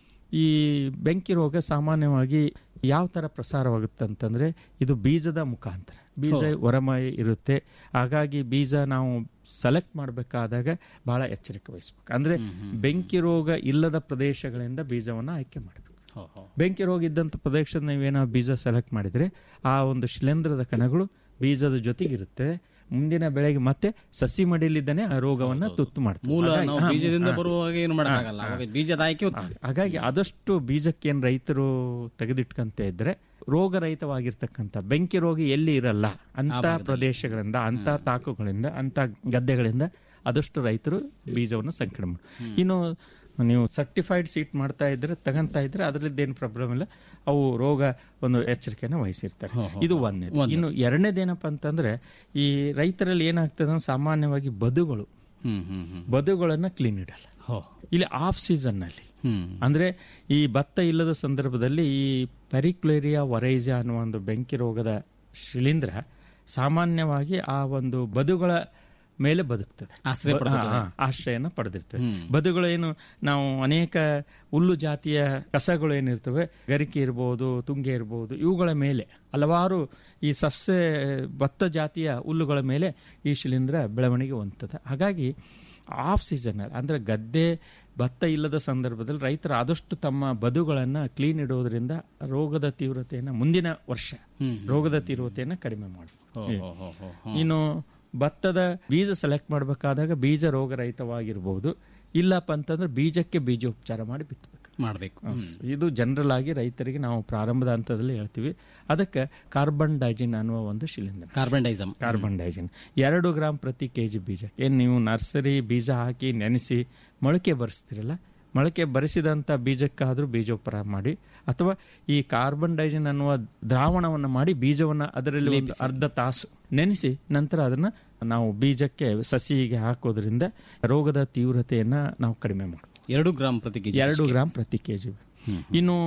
ಈ ಬೆಂಕಿ ರೋಗ ಸಾಮಾನ್ಯವಾಗಿ ಯಾವ ಥರ ಪ್ರಸಾರವಾಗುತ್ತೆ ಅಂತಂದ್ರೆ ಇದು ಬೀಜದ ಮುಖಾಂತರ ಬೀಜ ಹೊರಮೈ ಇರುತ್ತೆ ಹಾಗಾಗಿ ಬೀಜ ನಾವು ಸೆಲೆಕ್ಟ್ ಮಾಡಬೇಕಾದಾಗ ಬಹಳ ಎಚ್ಚರಿಕೆ ವಹಿಸ್ಬೇಕು ಅಂದ್ರೆ ಬೆಂಕಿ ರೋಗ ಇಲ್ಲದ ಪ್ರದೇಶಗಳಿಂದ ಬೀಜವನ್ನು ಆಯ್ಕೆ ಮಾಡಬೇಕು ಹೋ, ಹೋ. ಬೆಂಕಿ ರೋಗ ಇದ್ದಂಥ ಪ್ರದೇಶದ ನೀವೇನೋ ಬೀಜ ಸೆಲೆಕ್ಟ್ ಮಾಡಿದ್ರೆ ಆ ಒಂದು ಶಿಲೇಂಧ್ರದ ಕಣಗಳು ಬೀಜದ ಜೊತೆಗಿರುತ್ತೆ ಮುಂದಿನ ಬೆಳೆಗೆ ಮತ್ತೆ ಸಸಿ ಮಡಿಲಿದ್ದಾನೆ ಆ ರೋಗವನ್ನ ತುತ್ತು ಮಾಡ್ತದೆ ಮೂಲ ಹಾಗಾಗಿ- ನಾವು ಹಾ, ಬೀಜದಿಂದ ಹಾ. ಬರುವಾಗ ಏನು ಮಾಡಕ್ಕಾಗಲ್ಲ ಅವಾಗ ಬೀಜದ ಆಯ್ಕೆ ಉತ್ತಮ. ಹಾಗಾಗಿ ಆದಷ್ಟು ಬೀಜಕ್ಕೇನು ರೈತರು ತೆಗೆದಿಟ್ಕಂತ ಇದ್ರೆ ರೋಗರಹಿತವಾಗಿರ್ತಕ್ಕಂಥ ಬೆಂಕಿ ರೋಗ ಎಲ್ಲಿ ಇರಲ್ಲ ಅಂತ ಪ್ರದೇಶಗಳಿಂದ ಅಂತ ತಾಕುಗಳಿಂದ ಅಂತ ಗದ್ದೆಗಳಿಂದ ಆದಷ್ಟು ರೈತರು ಬೀಜವನ್ನು ಸಂಕಲನ ಮಾಡಿ ಇನ್ನು ನೀವು ಸರ್ಟಿಫೈಡ್ ಸೀಟ್ ಮಾಡ್ತಾ ಇದ್ರೆ ತಗಂತ ಇದ್ರೆ ಅದರದ್ದು ಏನು ಪ್ರಾಬ್ಲಮ್ ಇಲ್ಲ ಅವು ರೋಗ ಒಂದು ಎಚ್ಚರಿಕೆಯನ್ನು ವಹಿಸಿರ್ತಾರೆ ಇದು ಒಂದೇ ಇನ್ನು ಎರಡನೇದೇನಪ್ಪ ಅಂತಂದ್ರೆ ಈ ರೈತರಲ್ಲಿ ಏನಾಗ್ತದೆ ಅಂದ್ರೆ ಸಾಮಾನ್ಯವಾಗಿ ಬದುಗಳು ಹ್ಮ್ ಹ್ಮ್ ಹ್ಮ್ ಬದುಗಳನ್ನ ಕ್ಲೀನ್ ಇಡಲ್ಲ ಹೋ. ಇಲ್ಲಿ ಆಫ್ ಸೀಸನ್ ನಲ್ಲಿ ಹ್ಮ್ ಅಂದ್ರೆ ಈ ಭತ್ತ ಇಲ್ಲದ ಸಂದರ್ಭದಲ್ಲಿ ಈ ಪೆರಿಕ್ಲೇರಿಯಾ ವರೈಜಾ ಅನ್ನುವ ಒಂದು ಬೆಂಕಿ ರೋಗದ ಶಿಲೀಂಧ್ರ ಸಾಮಾನ್ಯವಾಗಿ ಆ ಒಂದು ಬದುಗಳ ಮೇಲೆ ಬದುಕ್ತದೆ ಆಶ್ರಯ ಬ- ಪಡ್ಕೊತದೆ. ಹಾ, ಹಾ, ಆಶ್ರಯನ ಪಡೆದಿರ್ತದೆ ಬದುಗಳು ಏನು ನಾವು ಅನೇಕ ಹುಲ್ಲು ಜಾತಿಯ ಕಸಗಳು ಏನಿರ್ತವೆ ಗರಿಕೆ ಇರ್ಬೋದು ತುಂಗೆ ಇರ್ಬೋದು ಇವುಗಳ ಮೇಲೆ ಹಲವಾರು ಈ ಸಸ್ಯ ಭತ್ತ ಜಾತಿಯ ಹುಲ್ಲುಗಳ ಮೇಲೆ ಈ ಶಿಲೀಂಧ್ರ ಬೆಳವಣಿಗೆ ಹೊಂದ್ತದೆ ಹಾಗಾಗಿ ಆಫ್ ಸೀಸನ್ ಅಂದ್ರೆ ಗದ್ದೆ ಭತ್ತ ಇಲ್ಲದ ಸಂದರ್ಭದಲ್ಲಿ ರೈತರು ಆದಷ್ಟು ತಮ್ಮ ಬದುಗಳನ್ನು ಕ್ಲೀನ್ ಇಡೋದ್ರಿಂದ ರೋಗದ ತೀವ್ರತೆಯನ್ನು ಮುಂದಿನ ವರ್ಷ ರೋಗದ ತೀವ್ರತೆಯನ್ನು ಕಡಿಮೆ ಮಾಡಬಹುದು ಹೋ, ಹೋ, ಹೋ, ಹೋ. ಇನ್ನು ಭತ್ತದ ಬೀಜ ಸೆಲೆಕ್ಟ್ ಮಾಡಬೇಕಾದಾಗ ಬೀಜ ರೋಗರಹಿತವಾಗಿರ್ಬೋದು ಇಲ್ಲಪ್ಪ ಅಂತಂದ್ರೆ ಬೀಜಕ್ಕೆ ಬೀಜೋಪಚಾರ ಮಾಡಿ ಬಿತ್ತಬೇಕು ಮಾಡ್ಬೇಕು ಇದು ಜನರಲ್ ಆಗಿ ರೈತರಿಗೆ ನಾವು ಪ್ರಾರಂಭದ ಹಂತದಲ್ಲಿ ಹೇಳ್ತೀವಿ ಅದಕ್ಕೆ ಕಾರ್ಬನ್ ಡೈಜಿನ್ ಅನ್ನುವ ಒಂದು ಶಿಲೀಂಧ್ರ ಕಾರ್ಬನ್ ಡೈಸಮ್ ಕಾರ್ಬನ್ ಡೈಜಿನ್ ಎರಡು ಗ್ರಾಮ್ ಪ್ರತಿ ಕೆ ಜಿ ಬೀಜ ಏನು ನೀವು ನರ್ಸರಿ ಬೀಜ ಹಾಕಿ ನೆನೆಸಿ ಮೊಳಕೆ ಬರೆಸ್ತಿರಲ್ಲ ಮೊಳಕೆ ಬರೆಸಿದಂಥ ಬೀಜಕ್ಕಾದರೂ ಬೀಜೋಪಚಾರ ಮಾಡಿ ಅಥವಾ ಈ ಕಾರ್ಬನ್ ಡೈಜಿನ್ ಅನ್ನುವ ದ್ರಾವಣವನ್ನು ಮಾಡಿ ಬೀಜವನ್ನು ಅದರಲ್ಲಿ ಒಂದು ಅರ್ಧ ತಾಸು ನೆನೆಸಿ ನಂತರ ಅದನ್ನು ನಾವು ಬೀಜಕ್ಕೆ ಸಸಿಗೆ ಹಾಕೋದ್ರಿಂದ ರೋಗದ ತೀವ್ರತೆಯನ್ನು ನಾವು ಕಡಿಮೆ ಮಾಡ್ಬೋದು ಎರಡು ಗ್ರಾಮ್ ಪ್ರತಿ ಕೆಜಿ ಎರಡು ಗ್ರಾಮ್ ಪ್ರತಿ ಕೆ ಜಿ ಇನ್ನು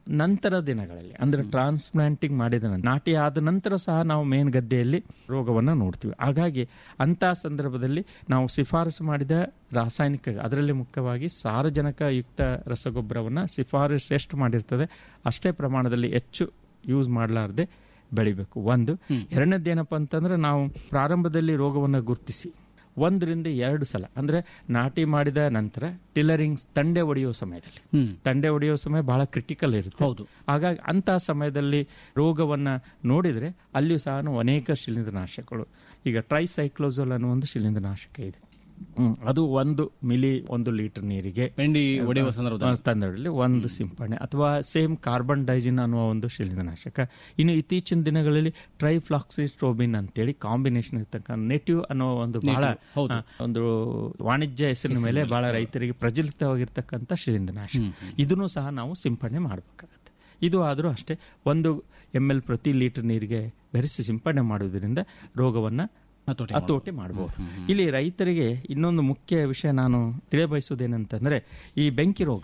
ನಂತರ ದಿನಗಳಲ್ಲಿ ಅಂದ್ರೆ ಟ್ರಾನ್ಸ್ಪ್ಲಾಂಟಿಂಗ್ ಮಾಡಿದ ನಂತರ, ನಾಟಿ ಆದ ನಂತರ ಸಹ ನಾವು ಮೇನ್ ಗದ್ದೆಯಲ್ಲಿ ರೋಗವನ್ನು ನೋಡ್ತೀವಿ ಹಾಗಾಗಿ ಅಂತ ಸಂದರ್ಭದಲ್ಲಿ ನಾವು ಶಿಫಾರಸು ಮಾಡಿದ ರಾಸಾಯನಿಕ ಅದರಲ್ಲಿ ಮುಖ್ಯವಾಗಿ ಸಾರಜನಕ ಯುಕ್ತ ರಸಗೊಬ್ಬರವನ್ನು ಶಿಫಾರಸು ಎಷ್ಟು ಮಾಡಿರ್ತದೆ ಅಷ್ಟೇ ಪ್ರಮಾಣದಲ್ಲಿ ಹೆಚ್ಚು ಯೂಸ್ ಮಾಡಲಾರದೆ ಬೆಳಿಬೇಕು ಒಂದು ಎರಡನೇದೇನಪ್ಪ ಅಂತಂದ್ರೆ ನಾವು ಪ್ರಾರಂಭದಲ್ಲಿ ರೋಗವನ್ನು ಗುರುತಿಸಿ ಒಂದರಿಂದ ಎರಡು ಸಲ ಅಂದ್ರೆ ನಾಟಿ ಮಾಡಿದ ನಂತರ ಟಿಲ್ಲರಿಂಗ್ ತಂಡೆ ಹೊಡೆಯುವ ಸಮಯದಲ್ಲಿ ತಂಡೆ ಹೊಡೆಯುವ ಸಮಯ ಬಹಳ ಕ್ರಿಟಿಕಲ್ ಇರುತ್ತೆ ಹೌದು. ಹಾಗಾಗಿ ಅಂತಹ ಸಮಯದಲ್ಲಿ ರೋಗವನ್ನ ನೋಡಿದ್ರೆ ಅಲ್ಲಿಯೂ ಸಹ ನಾವು ಅನೇಕ ಶಿಲೀಂಧ್ರನಾಶಕಗಳು ಈಗ ಟ್ರೈಸೈಕ್ಲೋಸೋಲ್ ಅನ್ನೋ ಒಂದು ಶಿಲೀಂಧ್ರನಾಶಕ ಇದೆ ಹ್ಮ್. ಅದು ಒಂದು ಮಿಲಿ ಒಂದು ಲೀಟರ್ ನೀರಿಗೆ ಬೆಂಡಿ ಹೊಡೆಯುವ ಸಂದರ್ಭದಲ್ಲಿ ಸಂದರ್ಭದಲ್ಲಿ ಒಂದು ಸಿಂಪಡಣೆ ಅಥವಾ ಸೇಮ್ ಕಾರ್ಬನ್ ಡೈಜಿನ್ ಅನ್ನುವ ಒಂದು ಶಿಲೀಂಧ್ರನಾಶಕ ಇನ್ನು ಇತ್ತೀಚಿನ ದಿನಗಳಲ್ಲಿ ಟ್ರೈಫ್ಲಾಕ್ಸಿಸ್ಟ್ರೋಬಿನ್ ಅಂತೇಳಿ ಕಾಂಬಿನೇಷನ್ ಇರ್ತಕ್ಕಂಥ ನೆಟಿವ್ ಅನ್ನೋ ಒಂದು ಬಹಳ ಹೌದು. ಆ, ಒಂದು ವಾಣಿಜ್ಯ ಹೆಸರಿನ ಮೇಲೆ ಬಹಳ ರೈತರಿಗೆ ಪ್ರಚಲಿತವಾಗಿರ್ತಕ್ಕಂಥ ಶಿಲೀಂಧ್ರನಾಶಕ ಇದನ್ನು ಸಹ ನಾವು ಸಿಂಪಡಣೆ ಮಾಡಬೇಕಾಗತ್ತೆ ಇದು ಆದರೂ ಅಷ್ಟೇ ಒಂದು ಎಮ್ ಎಲ್ ಪ್ರತಿ ಲೀಟರ್ ನೀರಿಗೆ ಬೆರೆಸಿ ಸಿಂಪಡಣೆ ಮಾಡುವುದರಿಂದ ರೋಗವನ್ನು ಹತೋಟಿ ಹತೋಟಿ ಮಾಡಬಹುದು ಇಲ್ಲಿ ರೈತರಿಗೆ ಇನ್ನೊಂದು ಮುಖ್ಯ ವಿಷಯ ನಾನು ತಿಳಿಯಬಯಸುವುದೇನಂತಂದ್ರೆ ಈ ಬೆಂಕಿ ರೋಗ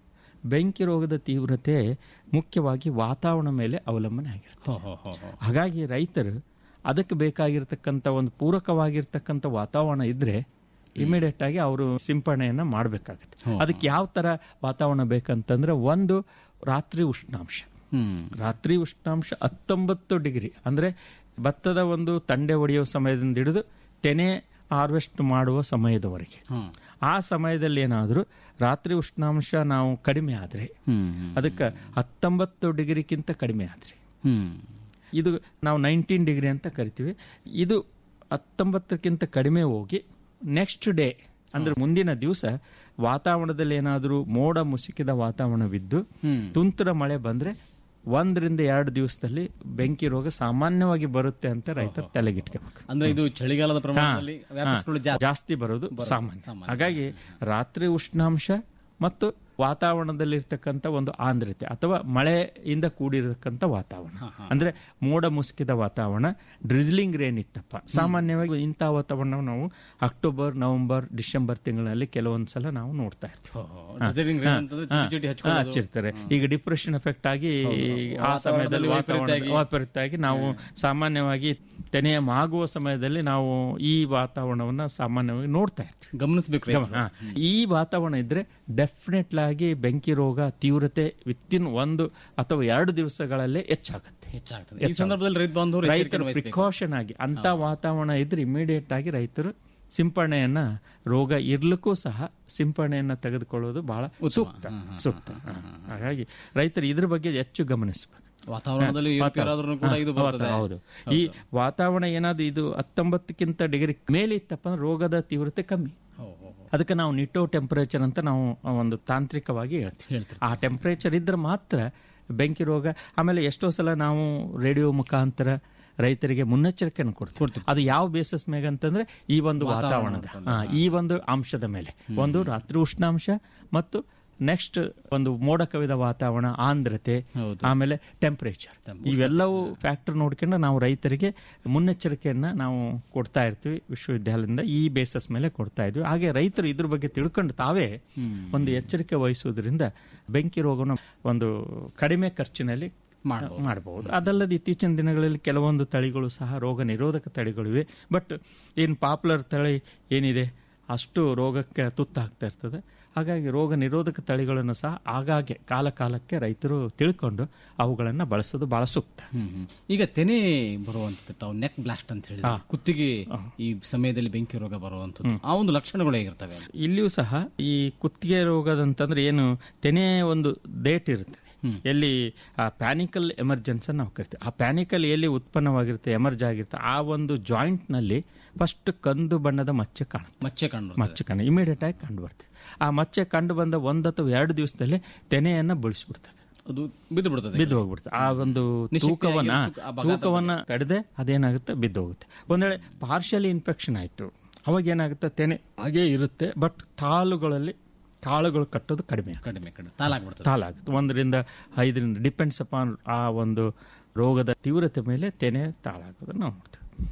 ಬೆಂಕಿ ರೋಗದ ತೀವ್ರತೆ ಮುಖ್ಯವಾಗಿ ವಾತಾವರಣ ಮೇಲೆ ಅವಲಂಬನೆ ಆಗಿರುತ್ತೆ ಹೋ, ಹೋ, ಹೋ, ಹೋ. ಹಾಗಾಗಿ ರೈತರು ಅದಕ್ಕೆ ಬೇಕಾಗಿರ್ತಕ್ಕಂಥ ಒಂದು ಪೂರಕವಾಗಿರ್ತಕ್ಕಂಥ ವಾತಾವರಣ ಇದ್ರೆ ಇಮಿಡಿಯೇಟ್ ಆಗಿ ಅವರು ಸಿಂಪಡಣೆಯನ್ನ ಮಾಡಬೇಕಾಗುತ್ತೆ ಅದಕ್ಕೆ ಯಾವ ತರ ವಾತಾವರಣ ಬೇಕಂತಂದ್ರೆ ಒಂದು ರಾತ್ರಿ ಉಷ್ಣಾಂಶ ಹ್ಮ್ ರಾತ್ರಿ ಉಷ್ಣಾಂಶ ಹತ್ತೊಂಬತ್ತು ಡಿಗ್ರಿ ಅಂದ್ರೆ ಭತ್ತದ ಒಂದು ತಂಡೆ ಹೊಡೆಯುವ ಸಮಯದಿಂದ ಹಿಡಿದು ತೆನೆ ಹಾರ್ವೆಸ್ಟ್ ಮಾಡುವ ಸಮಯದವರೆಗೆ ಹ್ಮ್. ಆ ಸಮಯದಲ್ಲಿ ಏನಾದರೂ ರಾತ್ರಿ ಉಷ್ಣಾಂಶ ನಾವು ಕಡಿಮೆ ಆದರೆ ಹ್ಮ್ ಅದಕ್ಕೆ ಹತ್ತೊಂಬತ್ತು ಡಿಗ್ರಿಗಿಂತ ಕಡಿಮೆ ಆದರೆ ಹ್ಮ್ ಇದು ನಾವು ನೈನ್ಟೀನ್ ಡಿಗ್ರಿ ಅಂತ ಕರಿತೀವಿ ಇದು ಹತ್ತೊಂಬತ್ತಕ್ಕಿಂತ ಕಡಿಮೆ ಹೋಗಿ ನೆಕ್ಸ್ಟ್ ಡೇ ಅಂದ್ರೆ ಮುಂದಿನ ದಿವಸ ವಾತಾವರಣದಲ್ಲಿ ಏನಾದರೂ ಮೋಡ ಮುಸುಕಿದ ವಾತಾವರಣವಿದ್ದು ತುಂತುರ ಮಳೆ ಬಂದ್ರೆ ಒಂದರಿಂದ ಎರಡು ದಿವಸದಲ್ಲಿ ಬೆಂಕಿ ರೋಗ ಸಾಮಾನ್ಯವಾಗಿ ಬರುತ್ತೆ ಅಂತ ರೈತರು ತಲೆಗಿಟ್ಕೋಬೇಕು ಅಂದ್ರೆ ಇದು ಚಳಿಗಾಲದ ಪ್ರಮಾಣದಲ್ಲಿ ವ್ಯಾಪಿಸಿಕೊಳ್ಳೋ ಹಾ, ಜಾಸ್ತಿ ಬರೋದು ಸಾಮಾನ್ಯ ಹಾಗಾಗಿ ರಾತ್ರಿ ಉಷ್ಣಾಂಶ ಮತ್ತು ವಾತಾವರಣದಲ್ಲಿರ್ತಕ್ಕಂಥ ಒಂದು ಆಂದ್ರತೆ ಅಥವಾ ಮಳೆಯಿಂದ ಕೂಡಿರತಕ್ಕಂಥ ವಾತಾವರಣ ಅಂದ್ರೆ ಮೋಡ ಮುಸುಕಿದ ವಾತಾವರಣ ಡ್ರಿಜ್ಲಿಂಗ್ ರೇನ್ ಇತ್ತಪ್ಪ ಸಾಮಾನ್ಯವಾಗಿ ಇಂಥ ವಾತಾವರಣ ನಾವು ಅಕ್ಟೋಬರ್ ನವೆಂಬರ್ ಡಿಸೆಂಬರ್ ತಿಂಗಳಲ್ಲಿ ಕೆಲವೊಂದು ಸಲ ನಾವು ನೋಡ್ತಾ ಇರ್ತೀವಿ ಡಿಸೈನಿಂಗ್ ಹಾ, ಅಂತಂದ್ರೆ ಹಾ, ಚಿಟಿ ಚಿಟಿ ಹಾ, ಹಚ್ಕೊಳ್ಳೋದು ಹಚ್ಚಿರ್ತಾರೆ ಈಗ ಡಿಪ್ರೆಷನ್ ಎಫೆಕ್ಟ್ ಆಗಿ ಆ ವಾತಾವರಣದಲ್ಲಿ ಸಮಯದಲ್ಲಿ ವೈಪರೀತ್ಯ ವಾತಾವರಣ ವೈಪರೀತ್ಯ ಆಗಿ ನಾವು ಸಾಮಾನ್ಯವಾಗಿ ತೆನೆಯ ಮಾಗುವ ಸಮಯದಲ್ಲಿ ನಾವು ಈ ವಾತಾವರಣವನ್ನ ಸಾಮಾನ್ಯವಾಗಿ ನೋಡ್ತಾ ಇರ್ತೀವಿ ಗಮನಿಸಬೇಕು ಗಮ- ಹಾ. ಈ ವಾತಾವರಣ ಇದ್ರೆ ಡೆಫಿನೆಟ್ ಆಗಿ ಬೆಂಕಿ ರೋಗ ತೀವ್ರತೆ ವಿತಿನ್ ಒಂದು ಅಥವಾ ಎರಡು ದಿವಸಗಳಲ್ಲೇ ಹೆಚ್ಚಾಗುತ್ತೆ ಹೆಚ್ಚಾಗ್ತದೆ ಈ ಸಂದರ್ಭದಲ್ಲಿ ರೈತ ಬಾಂಧವರು ರೈತರು ಎಚ್ಚರಿಕೆಯನ್ನು ವಹಿಸಬೇಕು ಪ್ರಿಕಾಷನ್ ಆಗಿ ಅಂತ ವಾತಾವರಣ ಇದ್ರೆ ಇಮಿಡಿಯೇಟ್ ಆಗಿ ರೈತರು ಸಿಂಪರಣೆಯನ್ನ ರೋಗ ಇರ್ಲಿಕ್ಕೂ ಸಹ ಸಿಂಪರಣೆಯನ್ನ ತೆಗೆದುಕೊಳ್ಳೋದು ಬಹಳ ಸೂಕ್ತ ಸೂಕ್ತ ಹಾ. ಹಾಗಾಗಿ ರೈತರು ಇದ್ರ ಬಗ್ಗೆ ಹೆಚ್ಚು ಗಮನಿಸಬೇಕು ವಾತಾವರಣದಲ್ಲಿ ಏರುಪೇರಾದ್ರೂ ಕೂಡ ಇದು ಬರ್ತದೆ ಹೌದು ಈ ವಾತಾವರಣ ಏನಾದ್ರು ಇದು ಹತ್ತೊಂಬತ್ತಕ್ಕಿಂತ ಡಿಗ್ರಿ ಮೇಲೆ ಇತ್ತಪ್ಪ ಅಂದ್ರೆ ರೋಗದ ತೀವ್ರತೆ ಕಮ್ಮಿ ಹೋ, ಹೋ, ಹೋ. ಅದಕ್ಕೆ ನಾವು ನಿಟೋ ಟೆಂಪರೇಚರ್ ಅಂತ ನಾವು ಒಂದು ತಾಂತ್ರಿಕವಾಗಿ ಹೇಳ್ತೀವಿ ಆ ಟೆಂಪರೇಚರ್ ಇದ್ರೆ ಮಾತ್ರ ಬೆಂಕಿ ರೋಗ ಆಮೇಲೆ ಎಷ್ಟೋ ಸಲ ನಾವು ರೇಡಿಯೋ ಮುಖಾಂತರ ರೈತರಿಗೆ ಮುನ್ನೆಚ್ಚರಿಕೆಯನ್ನು ಕೊಡ್ತೀವಿ ಅದು ಯಾವ ಬೇಸಿಸ್ ಮೇಲೆ ಅಂತಂದ್ರೆ ಈ ಒಂದು ವಾತಾವರಣದ ಹಾ, ಈ ಒಂದು ಅಂಶದ ಮೇಲೆ ಒಂದು ರಾತ್ರಿ ಉಷ್ಣಾಂಶ ಮತ್ತು ನೆಕ್ಸ್ಟ್ ಒಂದು ಮೋಡ ಕವಿದ ವಾತಾವರಣ ಆಂದ್ರತೆ ಆಮೇಲೆ ಟೆಂಪರೇಚರ್ ಇವೆಲ್ಲವೂ ಫ್ಯಾಕ್ಟರ್ ನೋಡ್ಕೊಂಡು ನಾವು ರೈತರಿಗೆ ಮುನ್ನೆಚ್ಚರಿಕೆಯನ್ನ ನಾವು ಕೊಡ್ತಾ ಇರ್ತೀವಿ ವಿಶ್ವವಿದ್ಯಾಲಯದಿಂದ ಈ ಬೇಸಸ್ ಮೇಲೆ ಕೊಡ್ತಾ ಇದ್ವಿ ಹಾಗೆ ರೈತರು ಇದ್ರ ಬಗ್ಗೆ ತಿಳ್ಕೊಂಡು ತಾವೇ ಒಂದು ಎಚ್ಚರಿಕೆ ವಹಿಸುವುದರಿಂದ ಬೆಂಕಿ ರೋಗವನ್ನು ಒಂದು ಕಡಿಮೆ ಖರ್ಚಿನಲ್ಲಿ ಮಾಡಬಹುದು ಅದಲ್ಲದೆ ಇತ್ತೀಚಿನ ದಿನಗಳಲ್ಲಿ ಕೆಲವೊಂದು ತಳಿಗಳು ಸಹ ರೋಗ ನಿರೋಧಕ ತಳಿಗಳಿವೆ ಬಟ್ ಏನು ಪಾಪ್ಯುಲರ್ ತಳಿ ಏನಿದೆ ಅಷ್ಟು ರೋಗಕ್ಕೆ ತುತ್ತಾಗ್ತಾ ಇರ್ತದೆ ಹಾಗಾಗಿ ರೋಗ ನಿರೋಧಕ ತಳಿಗಳನ್ನು ಸಹ ಆಗಾಗ್ಗೆ ಕಾಲ ಕಾಲಕ್ಕೆ ರೈತರು ತಿಳ್ಕೊಂಡು ಅವುಗಳನ್ನು ಬಳಸೋದು ಬಹಳ ಸೂಕ್ತ ಹ್ಮ್, ಹ್ಮ್. ಈಗ ತೆನೆ ಬರುವಂತದ್ದು ತಾವು ನೆಕ್ ಬ್ಲಾಸ್ಟ್ ಅಂತ ಹೇಳಿ ಕುತ್ತಿಗೆ ಈ ಸಮಯದಲ್ಲಿ ಬೆಂಕಿ ರೋಗ ಬರುವಂತದ್ದು ಆ ಒಂದು ಲಕ್ಷಣಗಳು ಹೇಗಿರ್ತವೆ ಇಲ್ಲಿಯೂ ಸಹ ಈ ಕುತ್ತಿಗೆ ರೋಗದಂತಂದ್ರೆ ಏನು ತೆನೆ ಒಂದು ಡೇಟ್ ಇರುತ್ತೆ ಎಲ್ಲಿ ಆ ಪ್ಯಾನಿಕಲ್ ಎಮರ್ಜೆನ್ಸ್ ನಾವು ಕರಿತೀವಿ ಆ ಪ್ಯಾನಿಕಲ್ ಎಲ್ಲಿ ಉತ್ಪನ್ನವಾಗಿರುತ್ತೆ ಎಮರ್ಜ್ ಆಗಿರುತ್ತೆ ಆ ಒಂದು ಜಾಯಿಂಟ್ ನಲ್ಲಿ ಫಸ್ಟ್ ಕಂದು ಬಣ್ಣದ ಮಚ್ಚೆ ಕಾಣುತ್ತೆ ಮಚ್ಚೆ ಕಂಡು ಮಚ್ಚೆ ಕಂಡು ಇಮಿಡಿಯೇಟ್ ಆಗಿ ಕಂಡು ಬರ್ತದೆ ಆ ಮಚ್ಚೆ ಕಂಡು ಬಂದ ಒಂದು ಅಥವಾ ಎರಡು ದಿವಸದಲ್ಲಿ ತೆನೆಯನ್ನ ಬಳಸಿಬಿಡ್ತದೆ ಅದು ಬಿದ್ದು ಬಿಡ್ತದೆ ಬಿದ್ದು ಹೋಗ್ಬಿಡುತ್ತೆ ಆ ಒಂದು ತೂಕವನ್ನ ಆ ಭಾಗ ತೂಕವನ್ನ ಕಡಿದೆ ಅದೇನಾಗುತ್ತೆ ಬಿದ್ದು ಹೋಗುತ್ತೆ ಒಂದ್ ವೇಳೆ ಪಾರ್ಷಿಯಲಿ ಇನ್ಫೆಕ್ಷನ್ ಆಯ್ತು ಅವಾಗ ಏನಾಗುತ್ತೆ ತೆನೆ ಹಾಗೇ ಇರುತ್ತೆ ಬಟ್ ತಾಲುಗಳಲ್ಲಿ ಕಾಳುಗಳು ಕಟ್ಟೋದು ಕಡಿಮೆ ಆಗುತ್ತೆ. ಕಡಿಮೆ ಕಡಿಮೆ ತಾಲಾಗ್ಬಿಡ್ತದೆ ತಾಲಾಗುತ್ತೆ ಒಂದರಿಂದ ಐದರಿಂದ ಡಿಪೆಂಡ್ಸ್ ಅಪಾನ್ ಆ ಒಂದು ರೋಗದ ತೀವ್ರತೆ ಮೇಲೆ ತೆನೆ ತಾಳಾಗೋದನ್ನ ನಾವು ನೋಡ್ತೀವಿ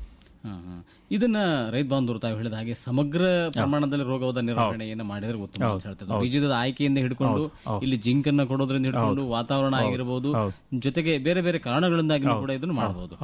ಹಾ, ಹಾ. ಇದನ್ನ ರೈತ ಬಾಂಧವರು ತಾವು ಹೇಳಿದ ಹಾಗೆ ಸಮಗ್ರ ಪ್ರಮಾಣದಲ್ಲಿ ರೋಗದ ನಿರ್ವಹಣೆಯನ್ನು ಮಾಡಿದ್ರೆ ಉತ್ತಮ ಅಂತ ಹೇಳ್ತಾರೆ ಬೀಜದ ಆಯ್ಕೆಯಿಂದ ಹಿಡ್ಕೊಂಡು ಇಲ್ಲಿ ಜಿಂಕ್ ಅನ್ನ ಕೊಡೋದ್ರಿಂದ ಹಿಡ್ಕೊಂಡು ವಾತಾವರಣ ಆಗಿರಬಹುದು ಜೊತೆಗೆ ಬೇರೆ ಬೇರೆ ಕಾರಣಗಳಿಂದಾಗಿ ಕೂಡ ಇದನ್ನು ಮಾಡಬಹುದು